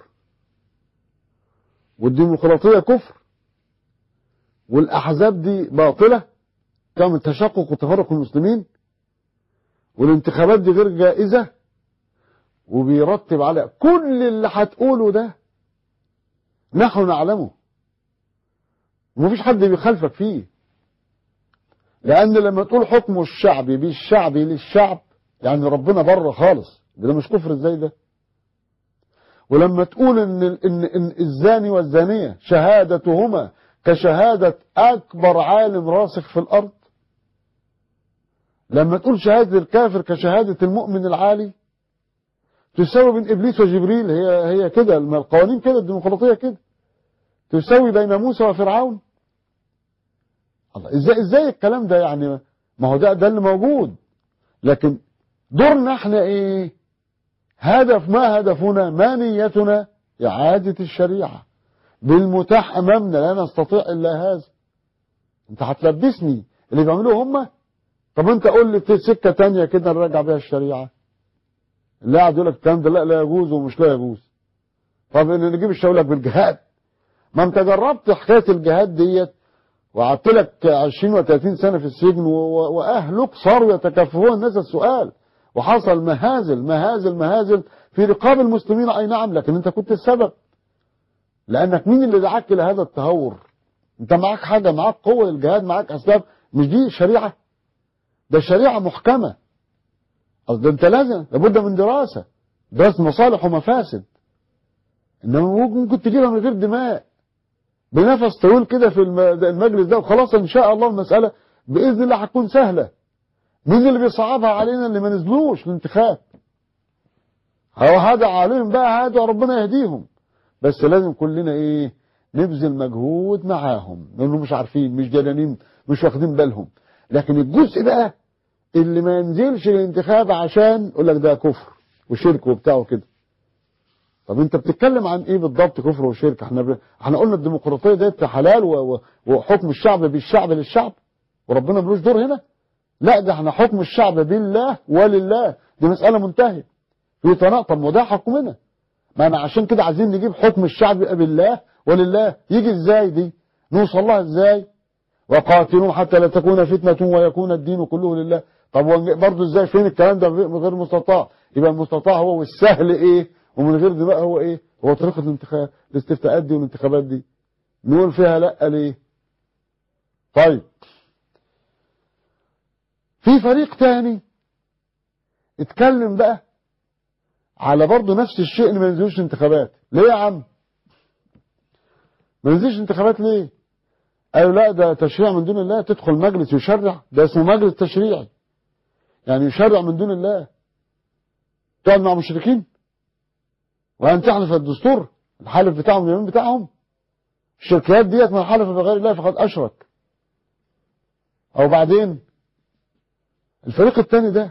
والديمقراطية كفر والأحزاب دي باطلة كان تشقق وتفرق المسلمين والانتخابات دي غير جائزة وبيرتب على كل اللي هتقوله ده نحن نعلمه ومفيش حد بيخالفك فيه لأن لما تقول حكم الشعبي بالشعبي للشعب يعني ربنا بره خالص ده مش كفر ازاي ده ولما تقول ان ان ان الزاني والزانيه شهادتهما كشهاده اكبر عالم راسخ في الارض لما تقول شهاده الكافر كشهاده المؤمن العالي تساوي بين ابليس وجبريل هي هي كده ما القوانين كده الديمقراطيه كده تساوي بين موسى وفرعون الله ازاي ازاي الكلام ده يعني ما هو ده ده اللي موجود لكن دورنا احنا ايه هدف ما هدفنا ما نيتنا إعادة الشريعة بالمتاح أمامنا لا نستطيع إلا هذا أنت هتلبسني اللي بيعملوه هم طب أنت قول لي سكة تانية كده نرجع بيها الشريعة اللي قاعد يقول لك الكلام ده لا لا يجوز ومش لا يجوز طب ان نجيب الشغلك بالجهاد ما انت جربت حكايه الجهاد ديت وقعدت لك 20 و30 سنه في السجن و- و- واهلك صاروا يتكففون الناس السؤال وحصل مهازل مهازل مهازل في رقاب المسلمين اي نعم لكن انت كنت السبب لانك مين اللي دعاك الى هذا التهور انت معاك حاجه معاك قوه الجهاد معاك اسباب مش دي شريعه ده شريعه محكمه أصل ده انت لازم لابد من دراسه دراسه مصالح ومفاسد انما ممكن تجيبها من غير دماء بنفس طويل كده في الم- المجلس ده وخلاص ان شاء الله المساله باذن الله هتكون سهله مين اللي بيصعبها علينا اللي ما نزلوش الانتخاب هو هذا عليهم بقى هذا ربنا يهديهم بس لازم كلنا ايه نبذل مجهود معاهم لانهم مش عارفين مش جنانين مش واخدين بالهم لكن الجزء بقى اللي ما ينزلش الانتخاب عشان يقول لك ده كفر وشرك وبتاع وكده طب انت بتتكلم عن ايه بالضبط كفر وشرك احنا ب... احنا قلنا الديمقراطيه ديت حلال و... و... وحكم الشعب بالشعب للشعب وربنا ملوش دور هنا لا ده احنا حكم الشعب بالله ولله دي مساله منتهيه في تناقض طب ما ده حكمنا ما انا عشان كده عايزين نجيب حكم الشعب بالله ولله يجي ازاي دي نوصل لها ازاي وقاتلوا حتى لا تكون فتنة ويكون الدين كله لله طب برضه ازاي فين الكلام ده غير مستطاع يبقى المستطاع هو والسهل ايه ومن غير ده بقى هو ايه هو طريقة الانتخاب الاستفتاءات دي والانتخابات دي نقول فيها لا ليه طيب في فريق تاني اتكلم بقى على برضه نفس الشيء ان ما ينزلوش انتخابات ليه يا عم ما ينزلش انتخابات ليه قالوا لا ده تشريع من دون الله تدخل مجلس يشرع ده اسمه مجلس تشريعي يعني يشرع من دون الله تقعد مع مشركين وأن تحلف الدستور الحلف بتاعهم اليمين بتاعهم الشركات ديت من حلف بغير الله فقد أشرك أو بعدين الفريق الثاني ده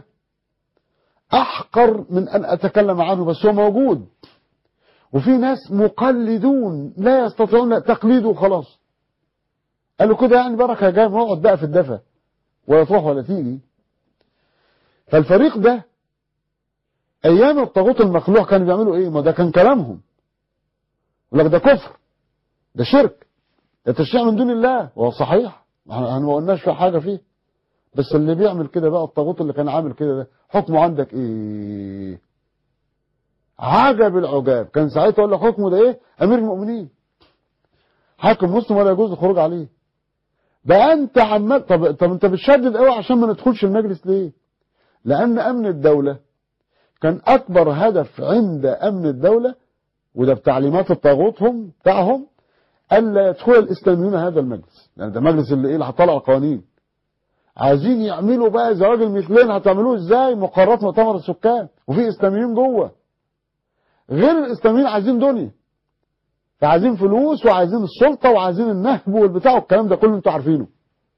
أحقر من أن أتكلم عنه بس هو موجود وفي ناس مقلدون لا يستطيعون تقليده وخلاص قالوا كده يعني بركة جاي نقعد بقى في الدفا ولا تروح ولا تيجي فالفريق ده ايام الطاغوت المخلوع كانوا بيعملوا ايه ما ده كان كلامهم يقول لك ده كفر ده شرك ده تشريع من دون الله وهو صحيح احنا ما قلناش في حاجه فيه بس اللي بيعمل كده بقى الطاغوت اللي كان عامل كده ده حكمه عندك ايه عجب العجاب كان ساعتها يقول لك حكمه ده ايه امير المؤمنين حاكم مسلم ولا يجوز الخروج عليه بقى انت عمال طب طب انت بتشدد قوي عشان ما ندخلش المجلس ليه لان امن الدوله كان اكبر هدف عند امن الدوله وده بتعليمات الطاغوت هم بتاعهم الا يدخل الاسلاميون هذا المجلس يعني ده مجلس اللي ايه اللي هطلع القوانين عايزين يعملوا بقى زواج المثلين هتعملوه ازاي مقررات مؤتمر السكان وفي اسلاميين جوه غير الاسلاميين عايزين دنيا فعايزين فلوس وعايزين السلطة وعايزين النهب والبتاع والكلام ده كله انتوا عارفينه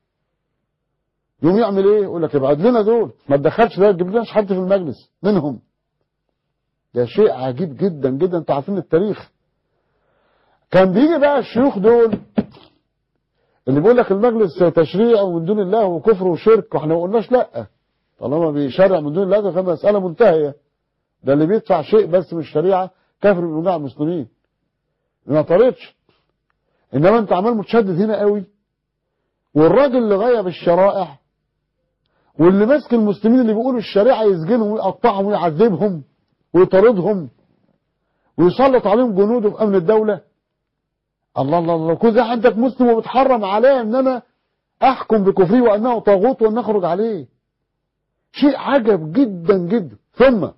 يوم يعمل ايه يقول لك ابعد لنا دول ما تدخلش ده تجيب لناش حد في المجلس منهم ده شيء عجيب جدا جدا انتوا عارفين التاريخ كان بيجي بقى الشيوخ دول اللي بيقول لك المجلس تشريع ومن دون الله وكفر وشرك واحنا ما قلناش لا طالما بيشرع من دون الله ده كان مسألة منتهية ده اللي بيدفع شيء بس مش شريعة كافر من جماعة المسلمين ما طردش انما انت عمال متشدد هنا قوي والراجل اللي غيب الشرائع واللي ماسك المسلمين اللي بيقولوا الشريعه يسجنهم ويقطعهم ويعذبهم ويطاردهم ويسلط عليهم جنوده في امن الدوله الله الله الله كل ده عندك مسلم وبتحرم عليه ان انا احكم بكفره وانه طاغوت وان اخرج عليه شيء عجب جدا جدا ثم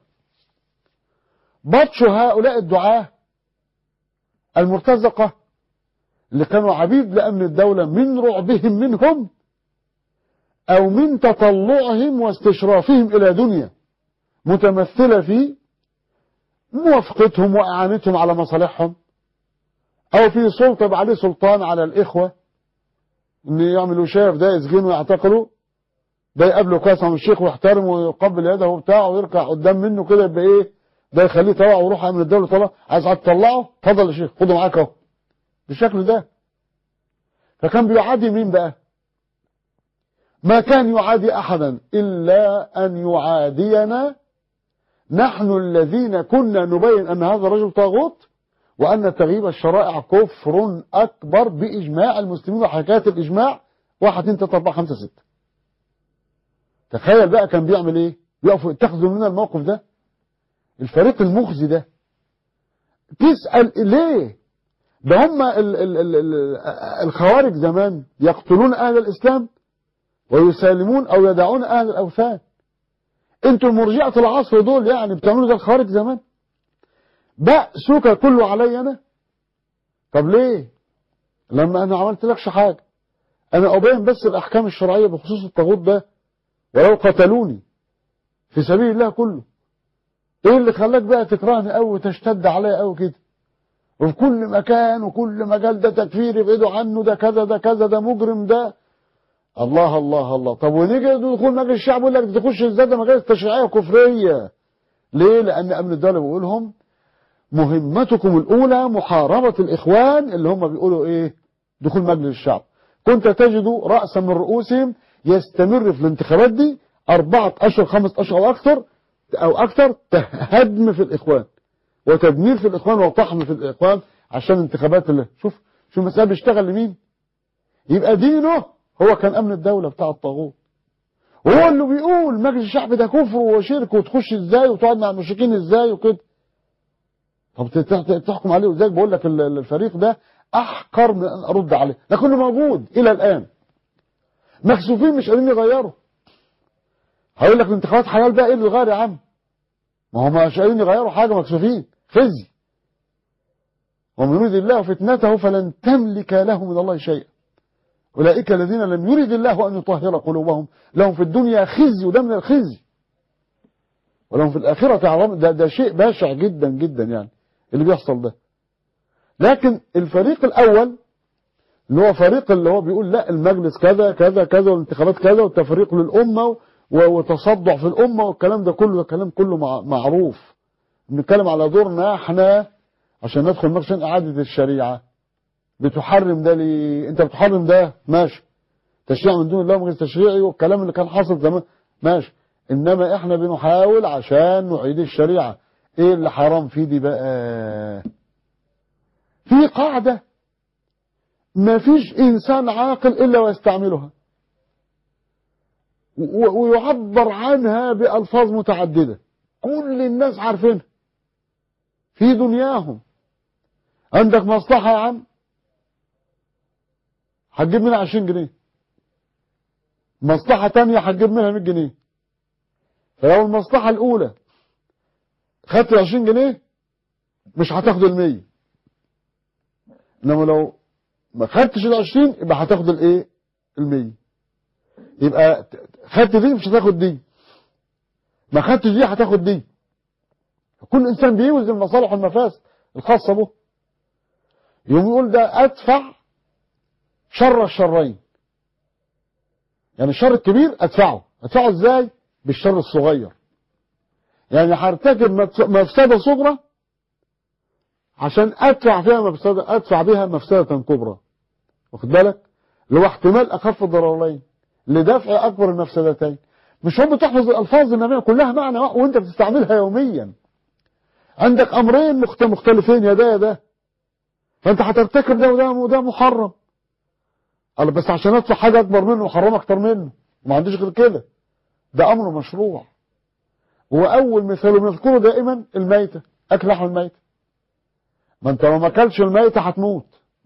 بطش هؤلاء الدعاه المرتزقة اللي كانوا عبيد لأمن الدولة من رعبهم منهم أو من تطلعهم واستشرافهم إلى دنيا متمثلة في موافقتهم وإعانتهم على مصالحهم أو في سلطة يبقى عليه سلطان على الإخوة إن يعملوا شاف ده يسجنوا ويعتقلوا ده يقابله كاس من الشيخ ويحترم ويقبل يده بتاعه ويركع قدام منه كده يبقى إيه ده يخليه طلع ويروح من الدولة طلع عايز تطلعه اتفضل يا شيخ خده معاك اهو بالشكل ده فكان بيعادي مين بقى ما كان يعادي احدا الا ان يعادينا نحن الذين كنا نبين ان هذا الرجل طاغوت وان تغييب الشرائع كفر اكبر باجماع المسلمين وحكايه الاجماع 1 2 3 4 5 6 تخيل بقى كان بيعمل ايه يقفوا يتخذوا مننا الموقف ده الفريق المخزي ده تسأل ليه ده هم ال ال ال ال الخوارج زمان يقتلون أهل الإسلام ويسالمون أو يدعون أهل الأوثان انتوا المرجعة العصر دول يعني بتعملوا زي الخوارج زمان بأسك كله علي أنا طب ليه لما أنا عملت لكش حاجة أنا أبين بس الأحكام الشرعية بخصوص الطاغوت ده ولو قتلوني في سبيل الله كله ايه اللي خلاك بقى تكرهني قوي وتشتد عليا قوي كده وفي كل مكان وكل مجال ده تكفير يبعدوا عنه ده كذا ده كذا ده مجرم ده الله الله الله طب ونيجي دخول مجلس الشعب يقول لك تخش ازاي ده مجالس تشريعيه كفريه ليه لان امن الدوله بيقول لهم مهمتكم الأولى محاربة الإخوان اللي هم بيقولوا إيه دخول مجلس الشعب كنت تجد رأسا من رؤوسهم يستمر في الانتخابات دي أربعة أشهر خمسة أشهر أو أكثر أو أكثر هدم في الإخوان وتدمير في الإخوان وطحن في الإخوان عشان انتخابات اللي شوف شوف المسألة بيشتغل لمين يبقى دينه هو كان أمن الدولة بتاع الطاغوت وهو اللي بيقول مجلس الشعب ده كفر وشرك وتخش ازاي وتقعد مع المشركين ازاي وكده طب تحكم عليه ازاي بقول لك الفريق ده احقر من ان ارد عليه ده كله موجود الى الان مكسوفين مش قادرين يغيروا هقول لك الانتخابات حلال بقى ايه اللي يغير يا عم ما هم مش قادرين يغيروا حاجه مكسوفين خزي ومن يريد الله فتنته فلن تملك له من الله شيئا أولئك الذين لم يرد الله أن يطهر قلوبهم لهم في الدنيا خزي وده من الخزي ولهم في الآخرة عظام ده, ده شيء باشع جدا جدا يعني اللي بيحصل ده لكن الفريق الأول اللي هو فريق اللي هو بيقول لا المجلس كذا كذا كذا والانتخابات كذا والتفريق للأمة وتصدع في الأمة والكلام ده كله ده كلام كله معروف بنتكلم على دورنا احنا عشان ندخل عشان إعادة الشريعة بتحرم ده ليه انت بتحرم ده ماشي تشريع من دون الله مجلس تشريعي والكلام اللي كان حاصل زمان ماشي انما احنا بنحاول عشان نعيد الشريعة ايه اللي حرام فيه دي بقى في قاعدة ما فيش انسان عاقل الا ويستعملها ويعبر عنها بألفاظ متعددة كل الناس عارفينها في دنياهم عندك مصلحة يا عم هتجيب منها 20 جنيه مصلحة تانية هتجيب منها 100 جنيه فلو المصلحة الأولى خدت 20 جنيه مش هتاخد ال 100 انما لو ما خدتش ال 20 يبقى هتاخد الايه ال 100 يبقى خدت دي مش هتاخد دي ما خدتش دي هتاخد دي كل انسان بيوزن المصالح والمفاسد الخاصه به يوم يقول ده ادفع شر الشرين يعني الشر الكبير ادفعه ادفعه ازاي بالشر الصغير يعني هرتكب مفسده صغرى عشان ادفع فيها مفسده ادفع بها مفسده كبرى واخد بالك اللي هو احتمال اخف الضررين لدفع اكبر المفسدتين مش هم بتحفظ الالفاظ النبويه كلها معنى وانت بتستعملها يوميا عندك امرين مختلفين يا ده يا ده فانت هترتكب ده وده وده محرم قال بس عشان ادفع حاجه اكبر منه وحرام اكتر منه وما عنديش غير كده ده امر مشروع واول مثال بنذكره دائما الميته اكل لحم الميته ما انت لو ما اكلش الميته هتموت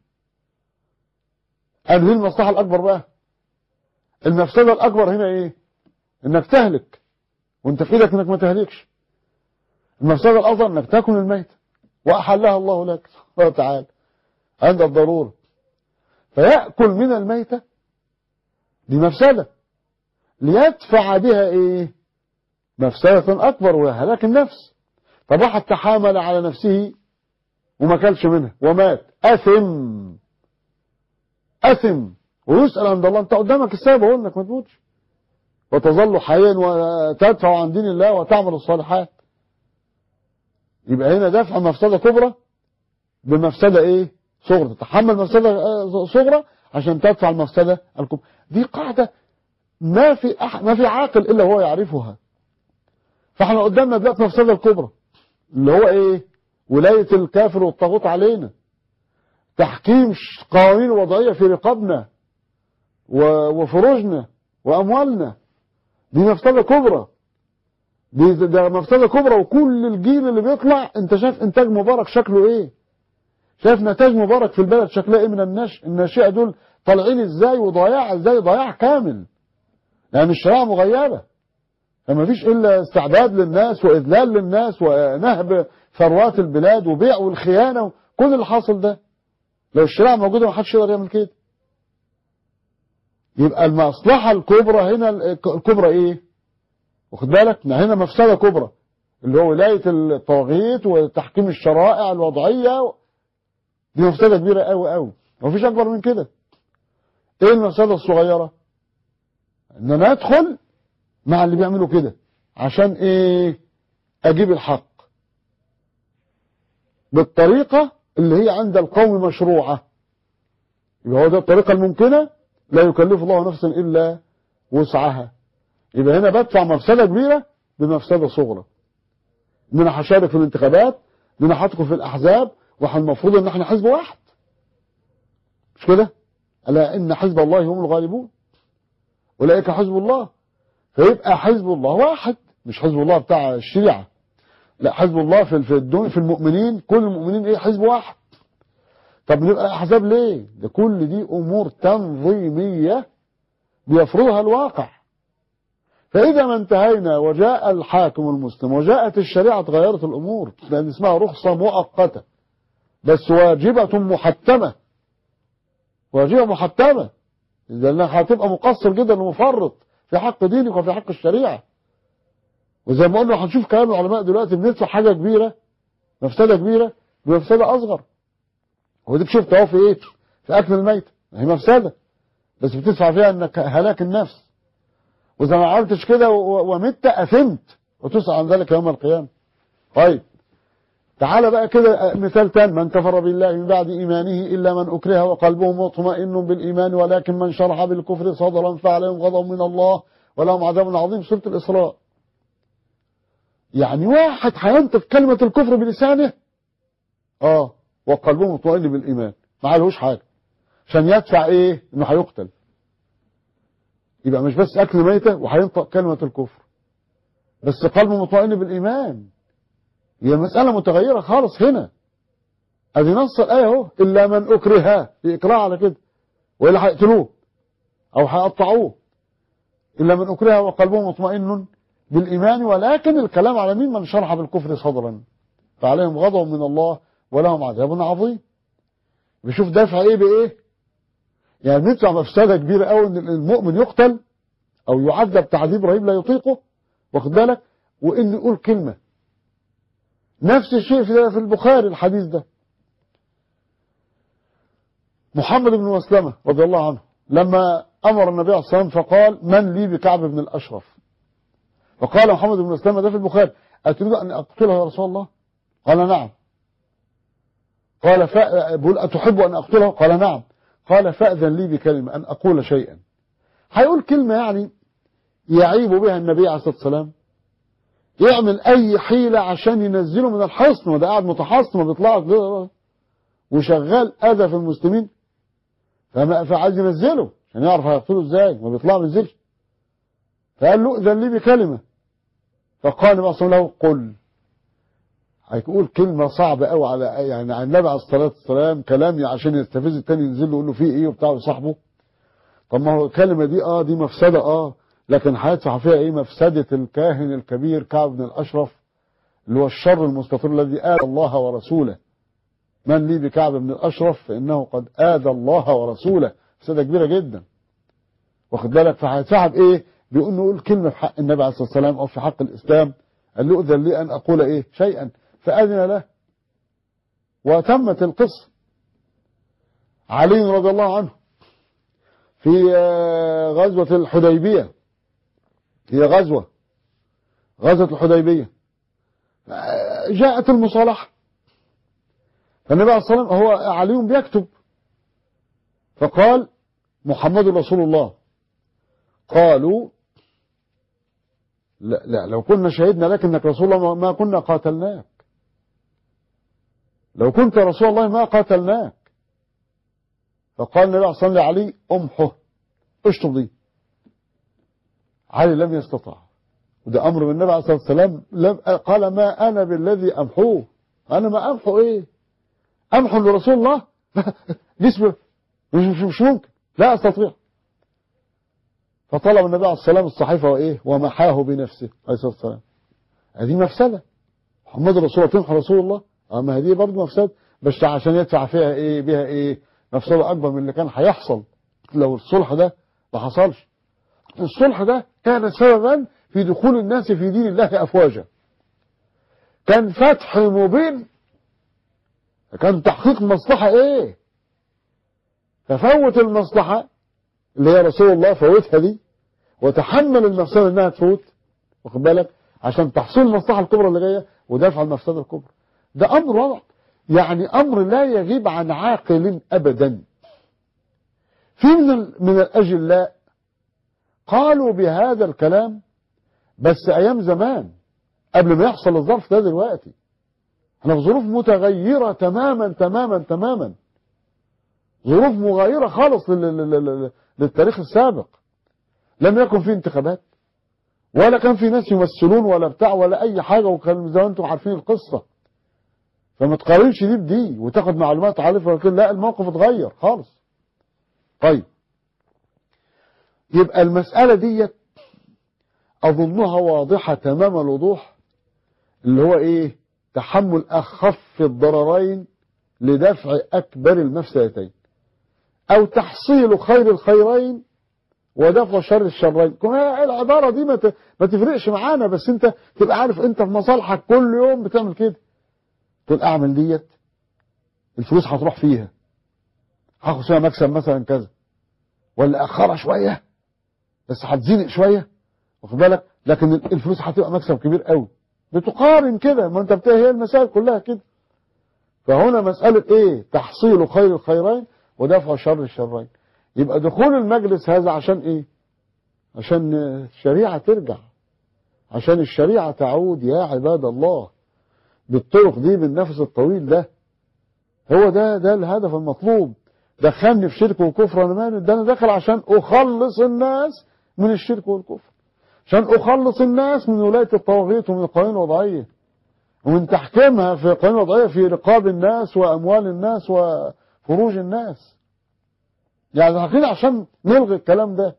انهي المصلحه الاكبر بقى المفسده الاكبر هنا ايه انك تهلك وانت في ايدك انك ما تهلكش المفسده الاصغر انك تاكل الميته واحلها الله لك سبحانه وتعالى عند الضروره فيأكل من الميتة دي مفسدة ليدفع بها ايه مفسدة اكبر وهي هلاك النفس فراح تحامل على نفسه وما كلش منها ومات اثم اثم ويسأل عند الله انت قدامك السبب اقول انك ما تموتش وتظل حيا وتدفع عن دين الله وتعمل الصالحات يبقى هنا دفع مفسدة كبرى بمفسدة ايه صغرى تتحمل مفسدة صغرى عشان تدفع المفسدة الكبرى دي قاعدة ما في أح... ما في عاقل إلا هو يعرفها فاحنا قدامنا دلوقتي مفسدة الكبرى اللي هو ايه ولاية الكافر والطاغوت علينا تحكيم قوانين وضعية في رقابنا و... وفروجنا وأموالنا دي مفسدة كبرى دي ده مفسدة كبرى وكل الجيل اللي بيطلع انت شايف انتاج مبارك شكله ايه شايف نتاج مبارك في البلد شكلها ايه من النش... الناشئه دول طالعين ازاي وضياع ازاي ضياع كامل لان يعني الشريعه مغيبه فما فيش الا استعباد للناس واذلال للناس ونهب ثروات البلاد وبيع والخيانه وكل اللي حاصل ده لو الشريعه موجوده ما حدش يقدر يعمل كده يبقى المصلحه الكبرى هنا الكبرى ايه واخد بالك هنا مفسده كبرى اللي هو ولايه الطواغيت وتحكيم الشرائع الوضعيه دي مفسده كبيره قوي قوي مفيش اكبر من كده ايه المفسده الصغيره ان انا ادخل مع اللي بيعملوا كده عشان ايه اجيب الحق بالطريقة اللي هي عند القوم مشروعة يبقى هو ده الطريقة الممكنة لا يكلف الله نفسا إلا وسعها يبقى هنا بدفع مفسدة كبيرة بمفسدة صغرى ان انا هشارك في الانتخابات ان انا هدخل في الاحزاب والمفروض ان احنا حزب واحد مش كده الا ان حزب الله هم الغالبون اولئك حزب الله فيبقى حزب الله واحد مش حزب الله بتاع الشيعة لا حزب الله في في الدنيا في المؤمنين كل المؤمنين ايه حزب واحد طب نبقى احزاب ليه ده كل دي امور تنظيميه بيفرضها الواقع فإذا ما انتهينا وجاء الحاكم المسلم وجاءت الشريعة غيرت الأمور لأن اسمها رخصة مؤقتة بس واجبة محتمة واجبة محتمة لأنك هتبقى مقصر جدا ومفرط في حق دينك وفي حق الشريعة وزي ما قلنا هنشوف كلام العلماء دلوقتي بندفع حاجة كبيرة مفسدة كبيرة بمفسدة أصغر وديك شفت اهو في ايه في أكل الميت هي مفسدة بس بتدفع فيها انك هلاك النفس وإذا ما عملتش كده ومت أثمت وتسأل عن ذلك يوم القيامة طيب تعال بقى كده مثال تاني من كفر بالله من بعد إيمانه إلا من أكره وقلبه مطمئن بالإيمان ولكن من شرح بالكفر صدرا فعليهم غضب من الله ولهم عذاب عظيم سورة الإسراء يعني واحد هينطق كلمة الكفر بلسانه اه وقلبه مطمئن بالإيمان ما عليهوش حاجة عشان يدفع ايه انه هيقتل يبقى مش بس أكل ميتة وهينطق كلمة الكفر بس قلبه مطمئن بالإيمان هي مسألة متغيرة خالص هنا ادي نص الآية اهو إلا من أكره إكراه على كده وإلا هيقتلوه أو هيقطعوه إلا من أكره وقلبه مطمئن بالإيمان ولكن الكلام على مين من شرح بالكفر صدرا فعليهم غضب من الله ولهم عذاب عظيم بيشوف دافع ايه بايه يعني بندفع مفسدة كبيرة قوي ان المؤمن يقتل او يعذب تعذيب رهيب لا يطيقه واخد بالك وان يقول كلمة نفس الشيء في في البخاري الحديث ده محمد بن مسلمة رضي الله عنه لما امر النبي عليه الصلاة والسلام فقال من لي بكعب بن الاشرف فقال محمد بن مسلمة ده في البخاري اتريد ان اقتله يا رسول الله قال نعم قال بقول أتحب أن أقتله قال نعم قال فأذن لي بكلمة أن أقول شيئا هيقول كلمة يعني يعيب بها النبي عليه الصلاة والسلام يعمل أي حيلة عشان ينزله من الحصن وده قاعد متحصن ما بيطلعش وشغال أذى في المسلمين فعايز ينزله عشان يعرف هيقتله ازاي ما بيطلع ما ينزلش فقال له اذن لي بكلمة فقال النبي له قل هيقول كلمة صعبة قوي على يعني على النبي عليه الصلاة والسلام كلام عشان يستفز التاني ينزل له يقول له فيه ايه وبتاع وصاحبه طب ما هو الكلمة دي اه دي مفسدة اه لكن هيدفع فيها ايه مفسدة الكاهن الكبير كعب بن الاشرف اللي هو الشر المستطير الذي آذى الله ورسوله من لي بكعب بن الاشرف فانه قد آذى الله ورسوله مفسدة كبيرة جدا واخد بالك فهيدفعها بايه بيقول نقول كلمة في حق النبي عليه الصلاة والسلام او في حق الاسلام قال له اذن لي ان اقول ايه شيئا فأذن له وتمت القصة علي رضي الله عنه في غزوة الحديبية هي غزوة غزوة الحديبية جاءت المصالحة فالنبي عليه الصلاة والسلام هو علي بيكتب فقال محمد رسول الله قالوا لا, لا لو كنا شهدنا لك انك رسول الله ما كنا قاتلناك لو كنت رسول الله ما قاتلناك فقال النبي عليه الصلاة والسلام لعلي امحه اشطب دي علي لم يستطع وده امر من النبي عليه الصلاة والسلام لم قال ما انا بالذي امحوه انا ما امحو ايه امحو لرسول الله جسمه مش, مش, مش ممكن لا استطيع فطلب النبي عليه الصلاة والسلام الصحيفة وايه ومحاه بنفسه عليه الصلاة والسلام هذه مفسدة محمد رسول الله تمحى رسول الله اما هذه برضه مفسد بس عشان يدفع فيها ايه بها ايه مفسده اكبر من اللي كان هيحصل لو الصلح ده ما حصلش الصلح ده كان سببا في دخول الناس في دين الله افواجا كان فتح مبين كان تحقيق مصلحة ايه تفوت المصلحة اللي هي رسول الله فوتها دي وتحمل المفسدة انها تفوت واخد بالك عشان تحصيل المصلحة الكبرى اللي جاية ودفع المفسدة الكبرى ده امر واضح يعني أمر لا يغيب عن عاقل أبدا في من, ال- من الأجلاء قالوا بهذا الكلام بس أيام زمان قبل ما يحصل الظرف ده دلوقتي احنا في ظروف متغيرة تماما تماما تماما ظروف مغايرة خالص لل- لل- لل- للتاريخ السابق لم يكن في انتخابات ولا كان في ناس يمثلون ولا بتاع ولا اي حاجة وكان زي ما انتم عارفين القصة فما تقارنش دي بدي وتاخد معلومات عارفة ولكن لا الموقف اتغير خالص طيب يبقى المسألة دي أظنها واضحة تمام الوضوح اللي هو إيه تحمل أخف الضررين لدفع أكبر المفسدتين أو تحصيل خير الخيرين ودفع شر الشرين كون هي العبارة دي ما ت- ما تفرقش معانا بس أنت تبقى عارف أنت في مصالحك كل يوم بتعمل كده تقول أعمل ديت الفلوس هتروح فيها هاخد فيها مكسب مثلا كذا ولا أخرها شوية بس هتزنق شوية واخد بالك لكن الفلوس هتبقى مكسب كبير قوي بتقارن كده ما انت بتاع هي المسائل كلها كده فهنا مسألة ايه تحصيل خير الخيرين ودفع شر الشرين يبقى دخول المجلس هذا عشان ايه عشان الشريعة ترجع عشان الشريعة تعود يا عباد الله بالطرق دي بالنفس الطويل ده هو ده ده الهدف المطلوب دخلني في شرك وكفر انا مالي ده انا داخل عشان اخلص الناس من الشرك والكفر عشان اخلص الناس من ولايه الطواغيت ومن القوانين الوضعيه ومن تحكيمها في القوانين الوضعيه في رقاب الناس واموال الناس وفروج الناس يعني داخلين عشان نلغي الكلام ده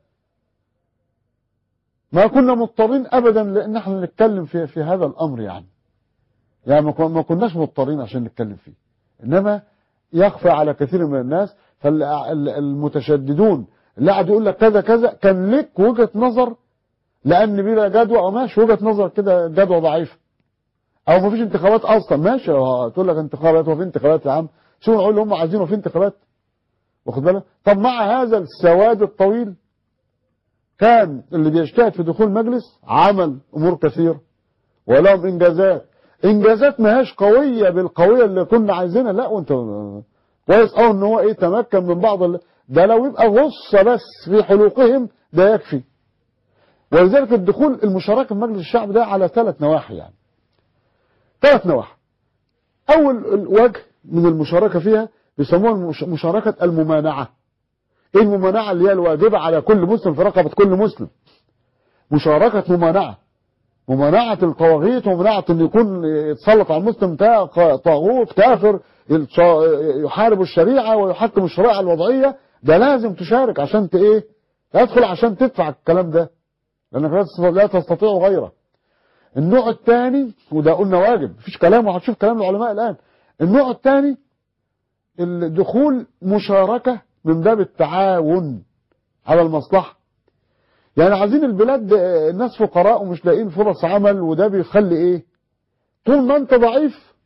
ما كنا مضطرين ابدا لان احنا نتكلم في في هذا الامر يعني يعني ما كن- ما كناش مضطرين عشان نتكلم فيه انما يخفى على كثير من الناس فالمتشددون اللي قاعد يقول لك كذا كذا كان لك وجهة نظر لان بلا جدوى او ماشي وجهة نظر كده جدوى ضعيفة او ما فيش انتخابات اصلا ماشي اه، تقول لك انتخابات وفي انتخابات يا عم شو نقول اللي هم عايزينه في انتخابات واخد بالك طب مع هذا السواد الطويل كان اللي بيجتهد في دخول مجلس عمل امور كثيره ولهم انجازات انجازات ما هيش قويه بالقويه اللي كنا عايزينها لا وانت كويس قوي ان هو ايه تمكن من بعض ال... ده لو يبقى غصه بس في حلوقهم ده يكفي ولذلك الدخول المشاركه في مجلس الشعب ده على ثلاث نواحي يعني ثلاث نواحي اول وجه من المشاركه فيها بيسموها المش- مشاركه الممانعه ايه الممانعه اللي هي الواجبه على كل مسلم في رقبه كل مسلم مشاركه ممانعه ممانعة الطواغيت ومناعة ان يكون يتسلط على المسلم تا- طاغوت كافر يتص- يحارب الشريعة ويحكم الشريعة الوضعية ده لازم تشارك عشان ت ايه تدخل عشان تدفع الكلام ده لانك لا تستطيع- لا تستطيع غيره النوع الثاني وده قلنا واجب مفيش كلام وهتشوف كلام العلماء الان النوع الثاني الدخول مشاركة من باب التعاون على المصلحة يعني عايزين البلاد آه، الناس فقراء ومش لاقيين فرص عمل وده بيخلي ايه طول ما انت ضعيف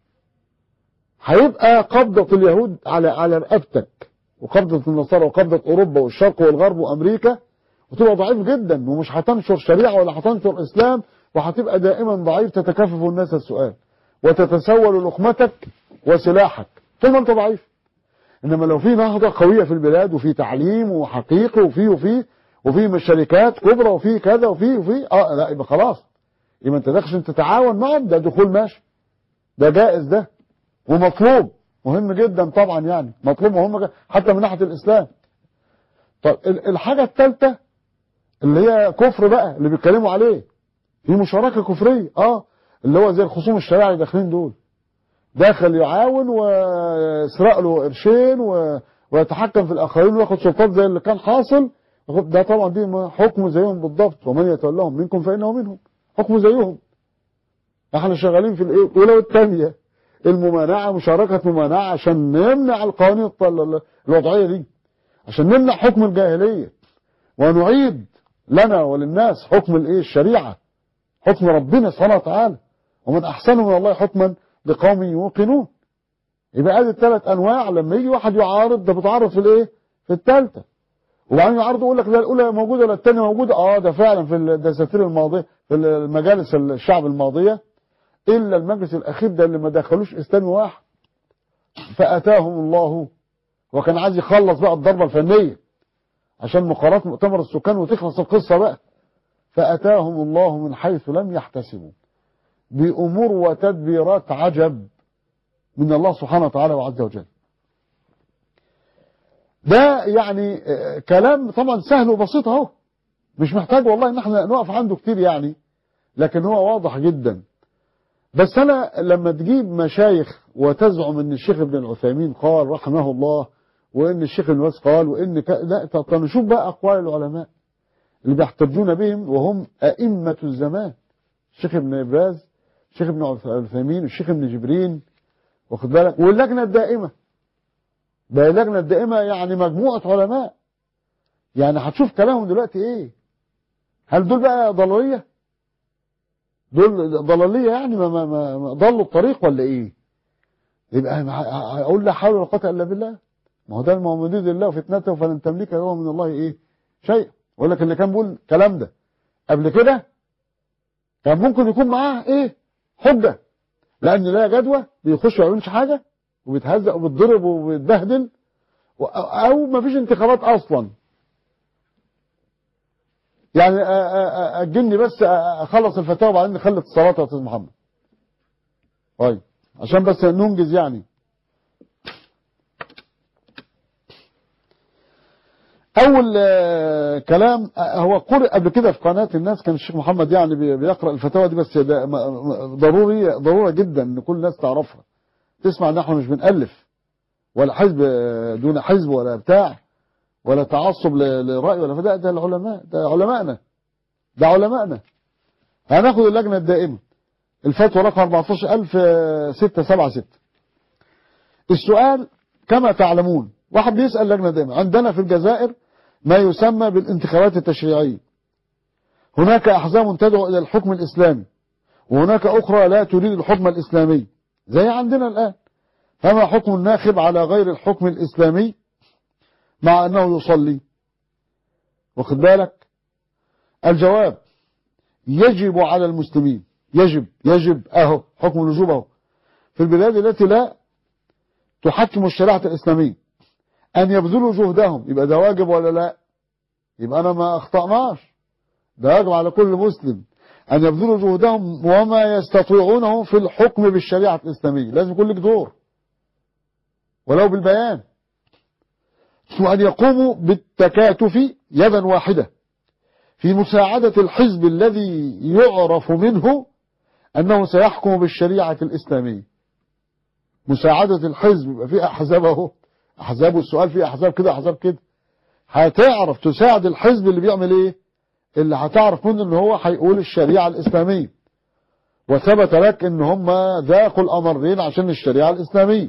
هيبقى قبضة اليهود على على رقبتك وقبضة النصارى وقبضة اوروبا والشرق والغرب وامريكا وتبقى ضعيف جدا ومش هتنشر شريعة ولا هتنشر اسلام وهتبقى دائما ضعيف تتكفف الناس السؤال وتتسول لقمتك وسلاحك طول ما انت ضعيف انما لو في نهضة قوية في البلاد وفي تعليم وحقيقي وفي وفي وفي شركات كبرى وفي كذا وفي وفي اه لا يبقى خلاص يبقى انت داخل عشان تتعاون معهم ده دخول ماشي ده جائز ده ومطلوب مهم جدا طبعا يعني مطلوب مهم جدا حتى من ناحيه الاسلام طب ال- الحاجه الثالثه اللي هي كفر بقى اللي بيتكلموا عليه في مشاركه كفريه اه اللي هو زي الخصوم الشريعه اللي داخلين دول داخل يعاون ويسرق له قرشين و... ويتحكم في الاخرين وياخد سلطات زي اللي كان حاصل ياخد- ده طبعا دي ما- حكمه زيهم بالضبط ومن يتولهم منكم فانه منهم حكمه زيهم احنا شغالين في الايه ولو الثانيه الممانعه مشاركه ممانعه عشان نمنع القوانين الط- ال- الوضعيه دي عشان نمنع حكم الجاهليه ونعيد لنا وللناس حكم الايه الشريعه حكم ربنا سبحانه وتعالى ومن احسن من الله حكما لقوم يوقنون يبقى ادي الثلاث انواع لما يجي واحد يعارض ده بيتعارض في الايه في الثالثه وبعدين يعرض يقول لك لا الاولى موجوده ولا الثانيه موجوده اه ده فعلا في الدساتير الماضيه في المجالس الشعب الماضيه الا المجلس الاخير ده اللي ما دخلوش اسلامي واحد فأتاهم الله وكان عايز يخلص بقى الضربة الفنية عشان مقارنة مؤتمر السكان وتخلص القصة بقى فأتاهم الله من حيث لم يحتسبوا بأمور وتدبيرات عجب من الله سبحانه وتعالى وعز وجل ده يعني آه، كلام طبعا سهل وبسيط اهو مش محتاج والله ان احنا نقف عنده كتير يعني لكن هو واضح جدا بس انا لما تجيب مشايخ وتزعم ان الشيخ ابن العثيمين قال رحمه الله وان الشيخ ابن باز قال وان ك... لا طب نشوف بقى اقوال العلماء اللي بيحتجون بهم وهم ائمه الزمان الشيخ ابن باز الشيخ ابن العثيمين والشيخ ابن جبرين واخد بالك واللجنه الدائمه ده اللجنه الدائمه يعني مجموعه علماء يعني هتشوف كلامهم دلوقتي ايه هل دول بقى ضلاليه دول ضلاليه يعني ما ما ما ما ضلوا الطريق ولا ايه يبقى اقول لا حول ولا قوه الا بالله ما هو ده المعبودين لله وفتنته فلن تملك له من الله ايه شيء اقول لك اللي كان بيقول الكلام ده قبل كده كان ممكن يكون معاه ايه حجه لان لا جدوى بيخش ما يعملش حاجه وبيتهزق وبيتضرب وبيتبهدل و- او ما فيش انتخابات اصلا يعني أ- أ- أ- اجلني بس أ- اخلص الفتاوى وبعدين نخلص الصلاه يا استاذ محمد طيب عشان بس ننجز يعني اول آه، كلام آه، هو قرئ قبل كده في قناه الناس كان الشيخ محمد يعني بي- بيقرا الفتاوى دي بس ده م- م- ضروري ضروره جدا ان كل الناس تعرفها تسمع ان احنا مش بنالف ولا حزب آه، دون حزب ولا بتاع ولا تعصب ل- لراي ولا ده ده العلماء ده علمائنا ده علمائنا هناخد اللجنه الدائمه الفتوى رقم 14676 السؤال كما تعلمون واحد بيسال اللجنه الدائمه عندنا في الجزائر ما يسمى بالانتخابات التشريعيه هناك احزاب تدعو الى الحكم الاسلامي وهناك اخرى لا تريد الحكم الاسلامي زي عندنا الان فما حكم الناخب على غير الحكم الاسلامي مع انه يصلي واخد بالك الجواب يجب على المسلمين يجب يجب اهو حكم الوجوب اهو في البلاد التي لا تحكم الشريعه الاسلاميه ان يبذلوا جهدهم يبقى ده واجب ولا لا يبقى انا ما اخطأناش ده واجب على كل مسلم ان يبذلوا جهدهم وما يستطيعونه في الحكم بالشريعه الاسلاميه لازم يكون لك دور ولو بالبيان وأن يقوموا بالتكاتف يدا واحدة في مساعدة الحزب الذي يعرف منه أنه سيحكم بالشريعة الإسلامية مساعدة الحزب يبقى في أحزاب أهو أحزاب والسؤال في أحزاب كده أحزاب كده هتعرف تساعد الحزب اللي بيعمل إيه اللي هتعرف منه إن هو هيقول الشريعة الإسلامية وثبت لك إن هم ذاقوا الأمرين عشان الشريعة الإسلامية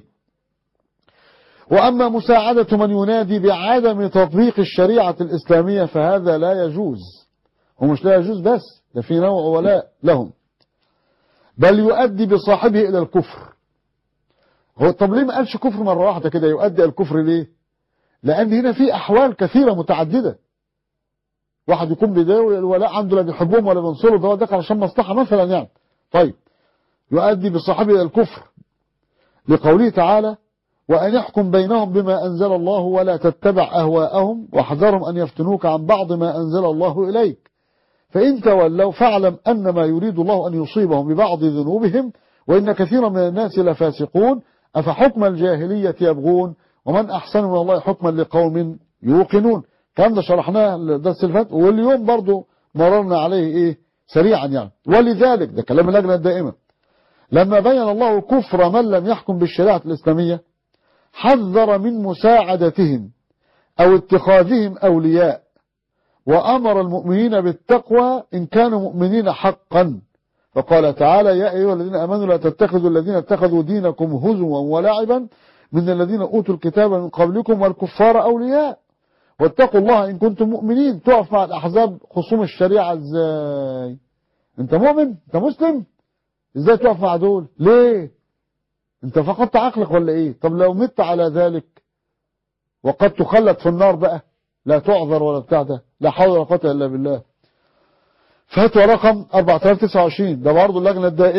وأما مساعدة من ينادي بعدم تطبيق الشريعة الإسلامية فهذا لا يجوز ومش لا يجوز بس ده في نوع ولاء لهم بل يؤدي بصاحبه إلى الكفر هو طب ليه ما قالش كفر مرة واحدة كده يؤدي إلى الكفر ليه لأن هنا في أحوال كثيرة متعددة واحد يكون بداوي الولاء عنده لا بيحبهم ولا بينصره ده هو دخل عشان مصلحة مثلا يعني طيب يؤدي بصاحبه إلى الكفر لقوله تعالى وأن يحكم بينهم بما أنزل الله ولا تتبع أهواءهم واحذرهم أن يفتنوك عن بعض ما أنزل الله إليك فإن تولوا فاعلم أن ما يريد الله أن يصيبهم ببعض ذنوبهم وإن كثيرا من الناس لفاسقون أفحكم الجاهلية يبغون ومن أحسن من الله حكما لقوم يوقنون كان ده شرحناه الدرس اللي فات واليوم برضو مررنا عليه إيه سريعا يعني ولذلك ده كلام اللجنة الدائمة لما بين الله كفر من لم يحكم بالشريعة الإسلامية حذر من مساعدتهم أو اتخاذهم أولياء وأمر المؤمنين بالتقوى إن كانوا مؤمنين حقا فقال تعالى يا أيها الذين أمنوا لا تتخذوا الذين اتخذوا دينكم هزوا ولعبا من الذين أوتوا الكتاب من قبلكم والكفار أولياء واتقوا الله إن كنتم مؤمنين تقف مع الأحزاب خصوم الشريعة ازاي انت مؤمن انت مسلم ازاي تقف مع دول ليه انت فقدت عقلك ولا ايه طب لو مت على ذلك وقد تخلد في النار بقى لا تعذر ولا بتاع ده لا حول ولا قوه الا بالله فتوى رقم 4029 ده برضه اللجنه الدائمه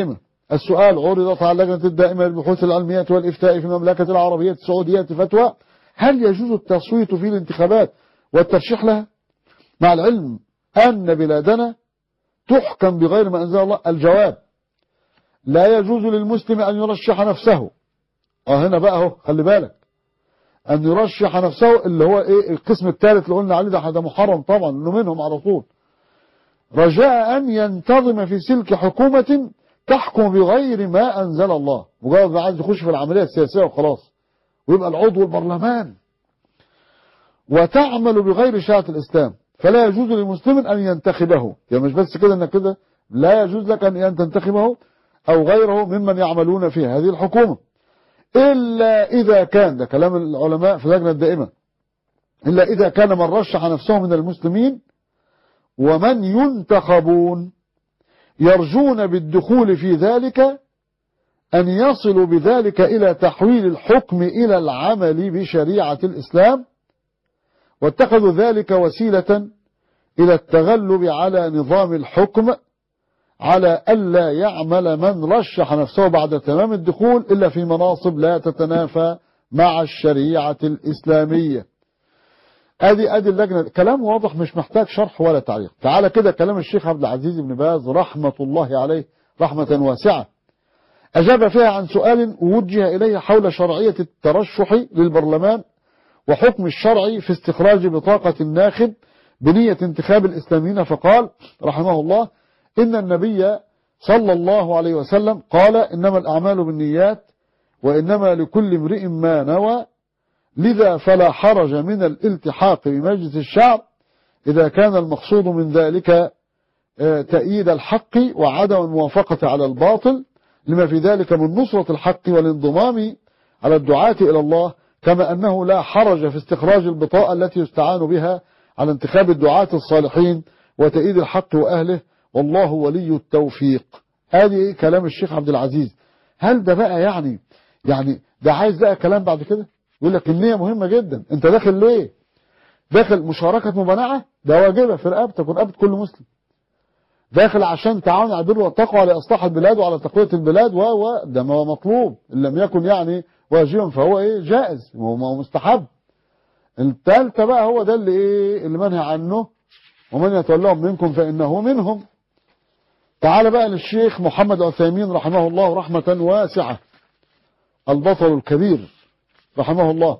السؤال عرضت على اللجنة الدائمة للبحوث العلمية والإفتاء في المملكة العربية السعودية فتوى هل يجوز التصويت في الانتخابات والترشيح لها مع العلم أن بلادنا تحكم بغير ما أنزل الله الجواب لا يجوز للمسلم أن يرشح نفسه اه هنا بقى اهو خلي بالك أن يرشح نفسه اللي هو إيه القسم الثالث اللي قلنا عليه ده ده محرم طبعا إنه منهم على طول رجاء أن ينتظم في سلك حكومة تحكم بغير ما أنزل الله مجرد ما عايز يخش في العملية السياسية وخلاص ويبقى العضو البرلمان وتعمل بغير شريعة الإسلام فلا يجوز للمسلم أن ينتخبه يعني مش بس كده انك كده لا يجوز لك أن تنتخبه أو غيره ممن يعملون في هذه الحكومة إلا إذا كان ده كلام العلماء في اللجنة الدائمة إلا إذا كان من رشح نفسه من المسلمين ومن ينتخبون يرجون بالدخول في ذلك أن يصلوا بذلك إلى تحويل الحكم إلى العمل بشريعة الإسلام واتخذوا ذلك وسيلة إلى التغلب على نظام الحكم على ألا يعمل من رشح نفسه بعد تمام الدخول إلا في مناصب لا تتنافى مع الشريعة الإسلامية ادي ادي اللجنه كلام واضح مش محتاج شرح ولا تعليق تعالى كده كلام الشيخ عبد العزيز بن باز رحمه الله عليه رحمه واسعه اجاب فيها عن سؤال وجه اليه حول شرعيه الترشح للبرلمان وحكم الشرع في استخراج بطاقه الناخب بنيه انتخاب الاسلاميين فقال رحمه الله ان النبي صلى الله عليه وسلم قال انما الاعمال بالنيات وانما لكل امرئ ما نوى لذا فلا حرج من الالتحاق بمجلس الشعب إذا كان المقصود من ذلك تأييد الحق وعدم الموافقة على الباطل لما في ذلك من نصرة الحق والانضمام على الدعاة إلى الله كما أنه لا حرج في استخراج البطاقة التي يستعان بها على انتخاب الدعاة الصالحين وتأييد الحق وأهله والله ولي التوفيق هذه كلام الشيخ عبد العزيز هل ده بقى يعني يعني ده عايز بقى كلام بعد كده يقول لك النية مهمة جدا انت داخل ليه داخل مشاركة مبانعة ده واجبة في رقبتك ورقبة كل مسلم داخل عشان تعاون على البر والتقوى لإصلاح البلاد وعلى تقوية البلاد و و ده ما هو مطلوب إن لم يكن يعني واجبا فهو ايه جائز هو مستحب الثالثة بقى هو ده اللي ايه اللي منهي عنه ومن يتولهم منكم فإنه منهم تعال بقى للشيخ محمد عثيمين رحمه الله رحمة واسعة البطل الكبير رحمه الله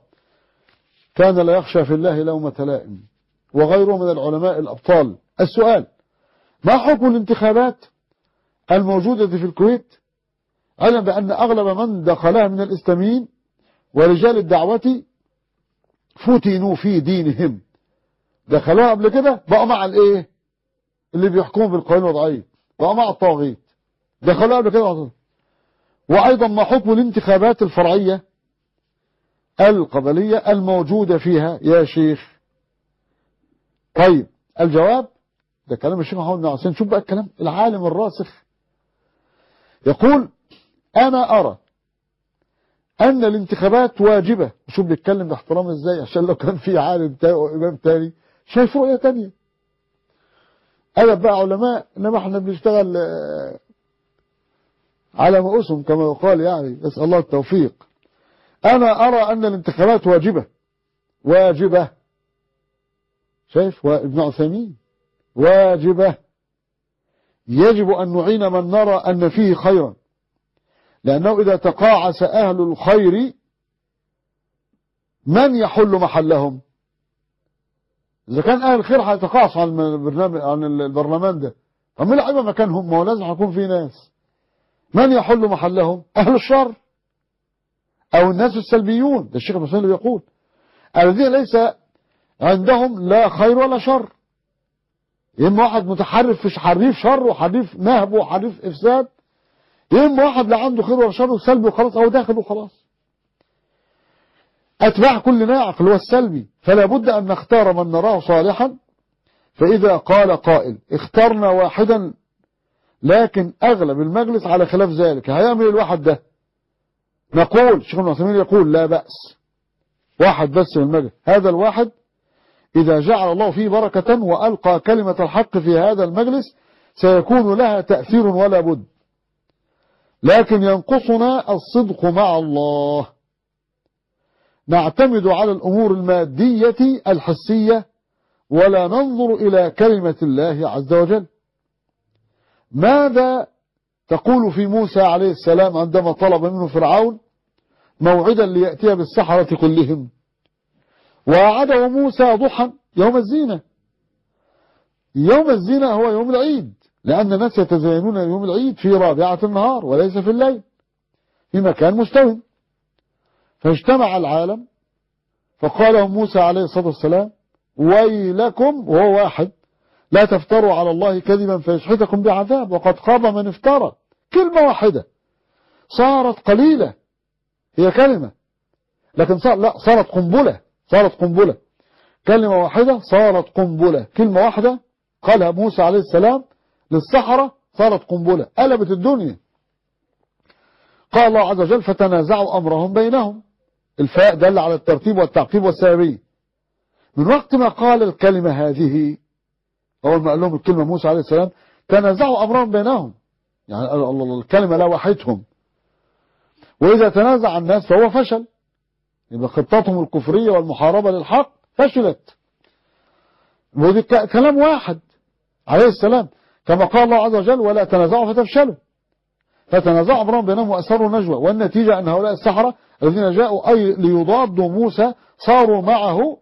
كان لا يخشى في الله لومة لائم وغيره من العلماء الأبطال السؤال ما حكم الانتخابات الموجودة في الكويت علم بأن أغلب من دخلها من الإسلاميين ورجال الدعوة فتنوا في دينهم دخلوها قبل كده بقوا مع الايه اللي بيحكموا بالقوانين الوضعيه بقوا مع الطاغيت دخلوها قبل كده وأيضا ما حكم الانتخابات الفرعية القبلية الموجودة فيها يا شيخ طيب الجواب ده كلام الشيخ محمد بن عثمان شوف بقى الكلام العالم الراسخ يقول أنا أرى أن الانتخابات واجبة شوف بيتكلم باحترام ازاي عشان لو كان في عالم تاني أو إمام تاني شايف رؤية تانية أدب بقى علماء إنما احنا بنشتغل على مؤسهم كما يقال يعني نسأل الله التوفيق أنا أرى أن الانتخابات واجبة واجبة شايف ابن عثيمين واجبة يجب أن نعين من نرى أن فيه خيرا لأنه إذا تقاعس أهل الخير من يحل محلهم إذا كان أهل الخير هيتقاعسوا عن البرنامج عن البرلمان ده طب مين اللي مكانهم ما هو لازم هيكون في ناس من يحل محلهم أهل الشر أو الناس السلبيون ده الشيخ المسلم اللي بيقول الذين ليس عندهم لا خير ولا شر إما واحد متحرف في حريف شر وحريف نهب وحريف إفساد إما واحد لا عنده خير ولا شر وسلبي وخلاص أو داخل وخلاص أتباع كل ناعق اللي هو السلبي فلا بد أن نختار من نراه صالحا فإذا قال قائل اخترنا واحدا لكن أغلب المجلس على خلاف ذلك هيعمل الواحد ده نقول شيخ ابن يقول لا بأس واحد بس من المجلس هذا الواحد إذا جعل الله فيه بركة وألقى كلمة الحق في هذا المجلس سيكون لها تأثير ولا بد لكن ينقصنا الصدق مع الله نعتمد على الأمور المادية الحسية ولا ننظر إلى كلمة الله عز وجل ماذا تقول في موسى عليه السلام عندما طلب منه فرعون موعدا ليأتي بالسحرة كلهم وعده موسى ضحى يوم الزينة يوم الزينة هو يوم العيد لأن الناس يتزينون يوم العيد في رابعة النهار وليس في الليل في مكان مستوي فاجتمع العالم فقال لهم موسى عليه الصلاة والسلام ويلكم وهو واحد لا تفتروا على الله كذبا فيشحتكم بعذاب وقد خاب من افترى كلمة واحدة صارت قليلة هي كلمة لكن صار لا صارت قنبلة صارت قنبلة كلمة واحدة صارت قنبلة كلمة واحدة قالها موسى عليه السلام للسحرة صارت قنبلة قلبت الدنيا قال الله عز وجل فتنازعوا أمرهم بينهم الفاء دل على الترتيب والتعقيب والسببية من وقت ما قال الكلمة هذه أول ما قال لهم الكلمة موسى عليه السلام تنازعوا أمرهم بينهم يعني الكلمة لا وحيتهم وإذا تنازع الناس فهو فشل يبقى خطتهم الكفرية والمحاربة للحق فشلت ودي كلام واحد عليه السلام كما قال الله عز وجل ولا تنازعوا فتفشلوا فتنازعوا أمرهم بينهم وأسروا نجوى والنتيجة أن هؤلاء السحرة الذين جاءوا أي ليضادوا موسى صاروا معه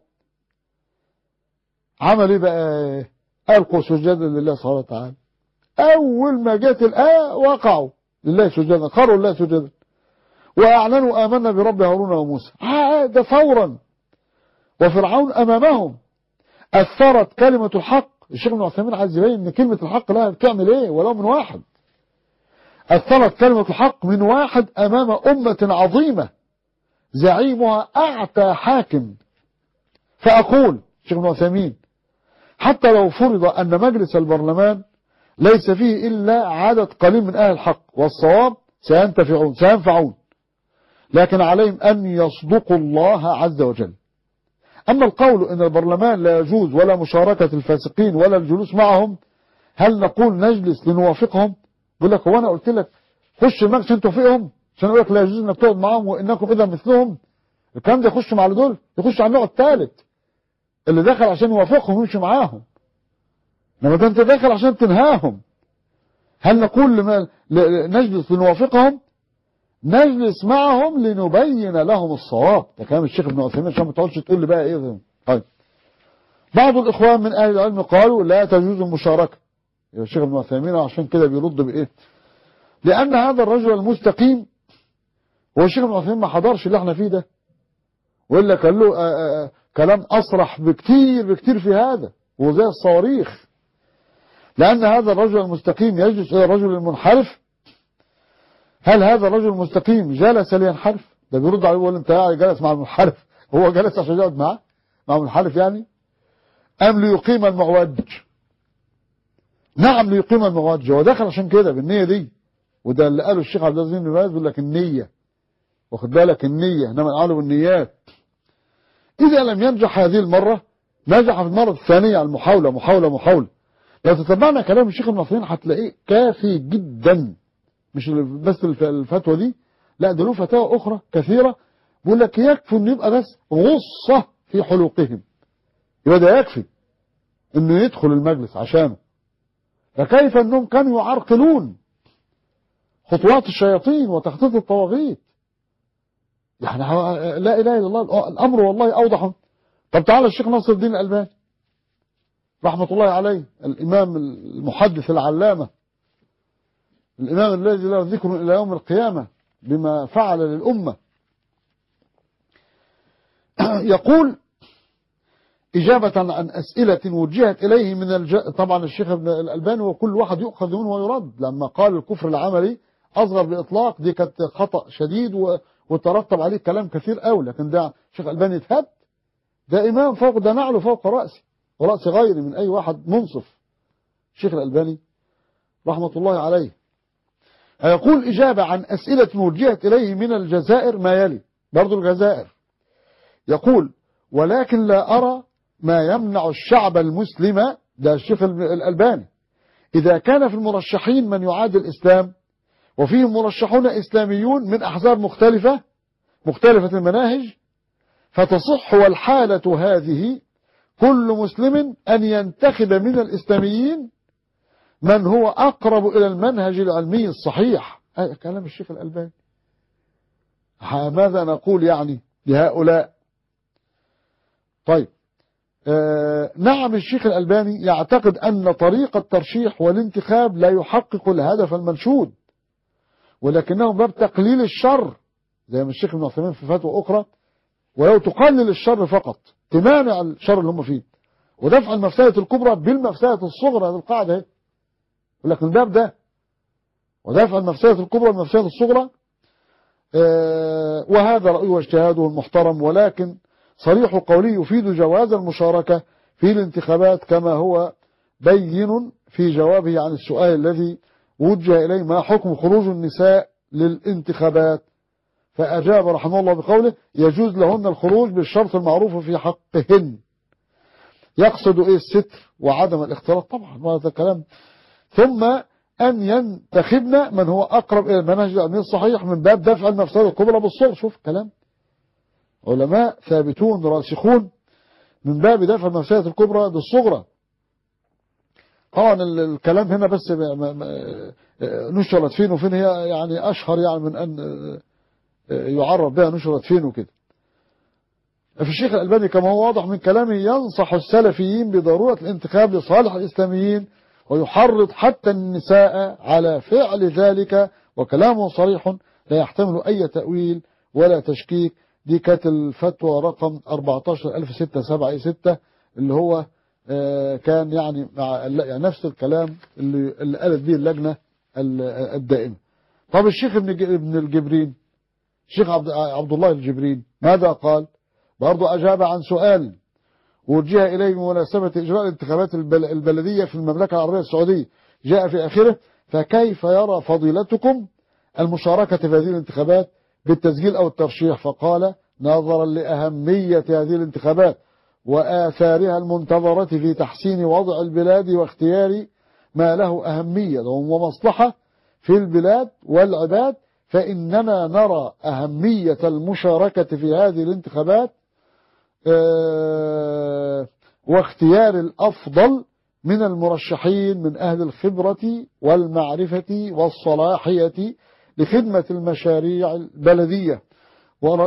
عمل ايه بقى ألقوا سجدا لله سبحانه وتعالى أول ما جت الآية وقعوا لله سجدا خروا لله سجدا وأعلنوا آمنا برب هارون وموسى ده فورا وفرعون أمامهم أثرت كلمة الحق الشيخ ابن عثيمين عايز يبين ان كلمة الحق لها بتعمل ايه ولو من واحد أثرت كلمة الحق من واحد أمام أمة عظيمة زعيمها أعتى حاكم فأقول شيخ ابن عثيمين حتى لو فرض أن مجلس البرلمان ليس فيه إلا عدد قليل من أهل الحق والصواب سينتفعون سينفعون لكن عليهم أن يصدقوا الله عز وجل أما القول أن البرلمان لا يجوز ولا مشاركة الفاسقين ولا الجلوس معهم هل نقول نجلس لنوافقهم يقول لك هو أنا قلت لك خش المجلس عشان توافقهم عشان أقول لك لا يجوز أنك تقعد معهم وإنكم إذا مثلهم الكلام ده يخش مع دول يخش على النوع الثالث اللي دخل عشان يوافقهم ويمشي معاهم لما ده انت داخل عشان تنهاهم هل نقول لما نجلس لنوافقهم نجلس معهم لنبين لهم الصواب ده كلام الشيخ ابن عثيمين عشان ما تقعدش تقول لي بقى ايه طيب بعض الاخوان من اهل العلم قالوا لا تجوز المشاركه الشيخ ابن عثيمين عشان كده بيرد بايه لان هذا الرجل المستقيم هو الشيخ ابن عثيمين ما حضرش اللي احنا فيه ده وإلا كان له آآ آآ كلام أصرح بكتير بكتير في هذا وزي الصواريخ لأن هذا الرجل المستقيم يجلس إلى الرجل المنحرف هل هذا الرجل المستقيم جلس لينحرف ده بيرد عليه يقول انت قاعد جلس مع المنحرف هو جلس عشان يقعد معاه مع المنحرف يعني أم ليقيم المعوج نعم ليقيم المعوج هو دخل عشان كده بالنية دي وده اللي قاله الشيخ عبد العزيز بن باز بيقول لك النية واخد بالك النية انما قالوا بالنيات إذا لم ينجح هذه المرة نجح في المرة الثانية على المحاولة محاولة محاولة لو تتبعنا كلام الشيخ ابن عثيمين هتلاقيه كافي جدا مش بس الفتوى دي لا ده له فتاوى أخرى كثيرة بيقول لك يكفي إنه يبقى بس غصة في حلوقهم يبقى ده يكفي إنه يدخل المجلس عشانه فكيف أنهم كانوا يعرقلون خطوات الشياطين وتخطيط الطواغيت يعني لا إله إلا الله الأمر والله أوضح طب تعالى الشيخ ناصر الدين الألباني رحمة الله عليه الإمام المحدث العلامة الإمام الذي له ذكر إلى يوم القيامة بما فعل للأمة يقول إجابة عن أسئلة وجهت إليه من الج... طبعا الشيخ ابن الألباني وكل واحد يؤخذ منه ويرد لما قال الكفر العملي أصغر بإطلاق دي كانت خطأ شديد و... وترتب عليه كلام كثير قوي لكن ده الشيخ الألباني اتهد ده إمام فوق ده نعله فوق رأسي ورأس غيري من أي واحد منصف الشيخ الألباني رحمة الله عليه يقول إجابة عن أسئلة وجهت إليه من الجزائر ما يلي برضو الجزائر يقول ولكن لا أرى ما يمنع الشعب المسلم ده الشيخ الألباني إذا كان في المرشحين من يعادي الإسلام وفيهم مرشحون إسلاميون من أحزاب مختلفة مختلفة المناهج فتصح والحالة هذه كل مسلم أن ينتخب من الإسلاميين من هو أقرب إلى المنهج العلمي الصحيح هذا كلام الشيخ الألباني ماذا نقول يعني لهؤلاء طيب آه نعم الشيخ الألباني يعتقد أن طريق الترشيح والانتخاب لا يحقق الهدف المنشود ولكنه باب تقليل الشر زي ما الشيخ ابن عثيمين في فتوى أخرى ولو تقلل الشر فقط تمانع الشر اللي هم فيه ودفع المفسدة الكبرى بالمفسدة الصغرى هذه القاعدة اهي يقول لك الباب ده ودفع المفسدة الكبرى بالمفسدة الصغرى آه وهذا رأيه واجتهاده المحترم ولكن صريح قوله يفيد جواز المشاركة في الانتخابات كما هو بين في جوابه عن السؤال الذي وجه إليه ما حكم خروج النساء للانتخابات فأجاب رحمه الله بقوله يجوز لهن الخروج بالشرط المعروف في حقهن يقصد إيه الستر وعدم الاختلاط طبعا هذا كلام ثم أن ينتخبن من هو أقرب إلى المنهج العلمي الصحيح من باب دفع المفسدة الكبرى بالصغر شوف كلام علماء ثابتون راسخون من باب دفع المفسدة الكبرى بالصغرى طبعا الكلام هنا بس نشرت فين وفين هي يعني أشهر يعني من أن يعرف بها نشرت فين وكده في الشيخ الألباني كما هو واضح من كلامه ينصح السلفيين بضرورة الانتخاب لصالح الإسلاميين ويحرض حتى النساء على فعل ذلك وكلامه صريح لا يحتمل أي تأويل ولا تشكيك دي كانت الفتوى رقم 14676 اللي هو كان يعني مع يعني نفس الكلام اللي, اللي قالت به اللجنة الدائمة طب الشيخ ابن الجبرين الشيخ عبد, عبد الله الجبرين ماذا قال برضو أجاب عن سؤال وجه إليه بمناسبة إجراء الانتخابات البلدية في المملكة العربية السعودية جاء في آخره فكيف يرى فضيلتكم المشاركة في هذه الانتخابات بالتسجيل أو الترشيح فقال نظرا لأهمية هذه الانتخابات وآثارها المنتظرة في تحسين وضع البلاد واختيار ما له أهمية ومصلحة في البلاد والعباد فإننا نرى أهمية المشاركة في هذه الانتخابات واختيار الأفضل من المرشحين من أهل الخبرة والمعرفة والصلاحية لخدمة المشاريع البلدية ور...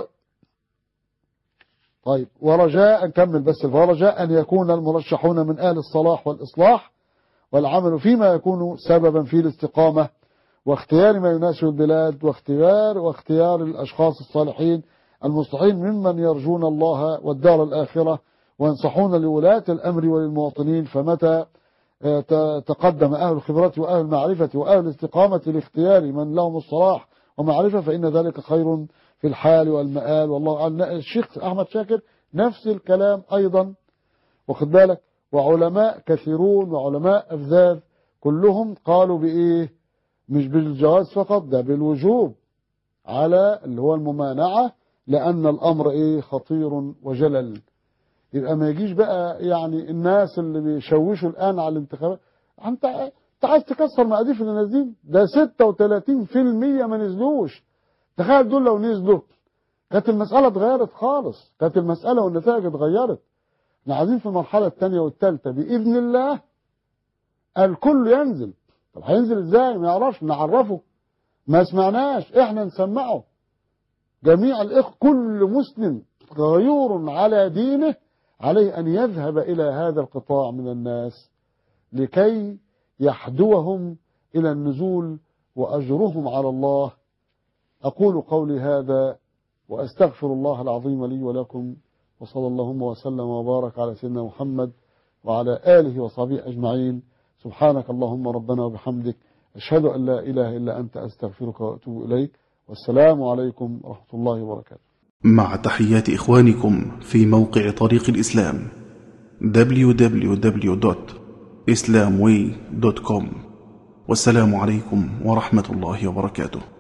طيب ورجاء نكمل بس ورجاء أن يكون المرشحون من أهل الصلاح والإصلاح والعمل فيما يكون سببا في الاستقامة واختيار ما يناسب البلاد واختيار واختيار الأشخاص الصالحين المصلحين ممن يرجون الله والدار الآخرة وينصحون لولاة الأمر وللمواطنين فمتى تقدم أهل الخبرة وأهل المعرفة وأهل الاستقامة لاختيار من لهم الصلاح ومعرفة فإن ذلك خير في الحال والمآل والله أعلم الشيخ أحمد شاكر نفس الكلام أيضا واخد بالك وعلماء كثيرون وعلماء أفذاذ كلهم قالوا بإيه مش بالجواز فقط ده بالوجوب على اللي هو الممانعة لأن الأمر إيه خطير وجلل يبقى ما يجيش بقى يعني الناس اللي بيشوشوا الآن على الانتخابات أنت أنت عايز تكسر مقاديف اللي نازلين ده 36% ما نزلوش تخيل دول لو نزلوا كانت المسألة اتغيرت خالص كانت المسألة والنتائج اتغيرت احنا عايزين في المرحلة الثانية والثالثة بإذن الله الكل ينزل طب هينزل ازاي ما يعرفش نعرفه ما سمعناش احنا نسمعه جميع الإخ كل مسلم غيور على دينه عليه أن يذهب إلى هذا القطاع من الناس لكي يحدوهم إلى النزول وأجرهم على الله أقول قولي هذا وأستغفر الله العظيم لي ولكم وصلى اللهم وسلم وبارك على سيدنا محمد وعلى آله وصحبه أجمعين سبحانك اللهم ربنا وبحمدك أشهد أن لا إله إلا أنت أستغفرك وأتوب إليك والسلام عليكم ورحمة الله وبركاته
مع تحيات إخوانكم في موقع طريق الإسلام www.islamway.com والسلام عليكم ورحمة الله وبركاته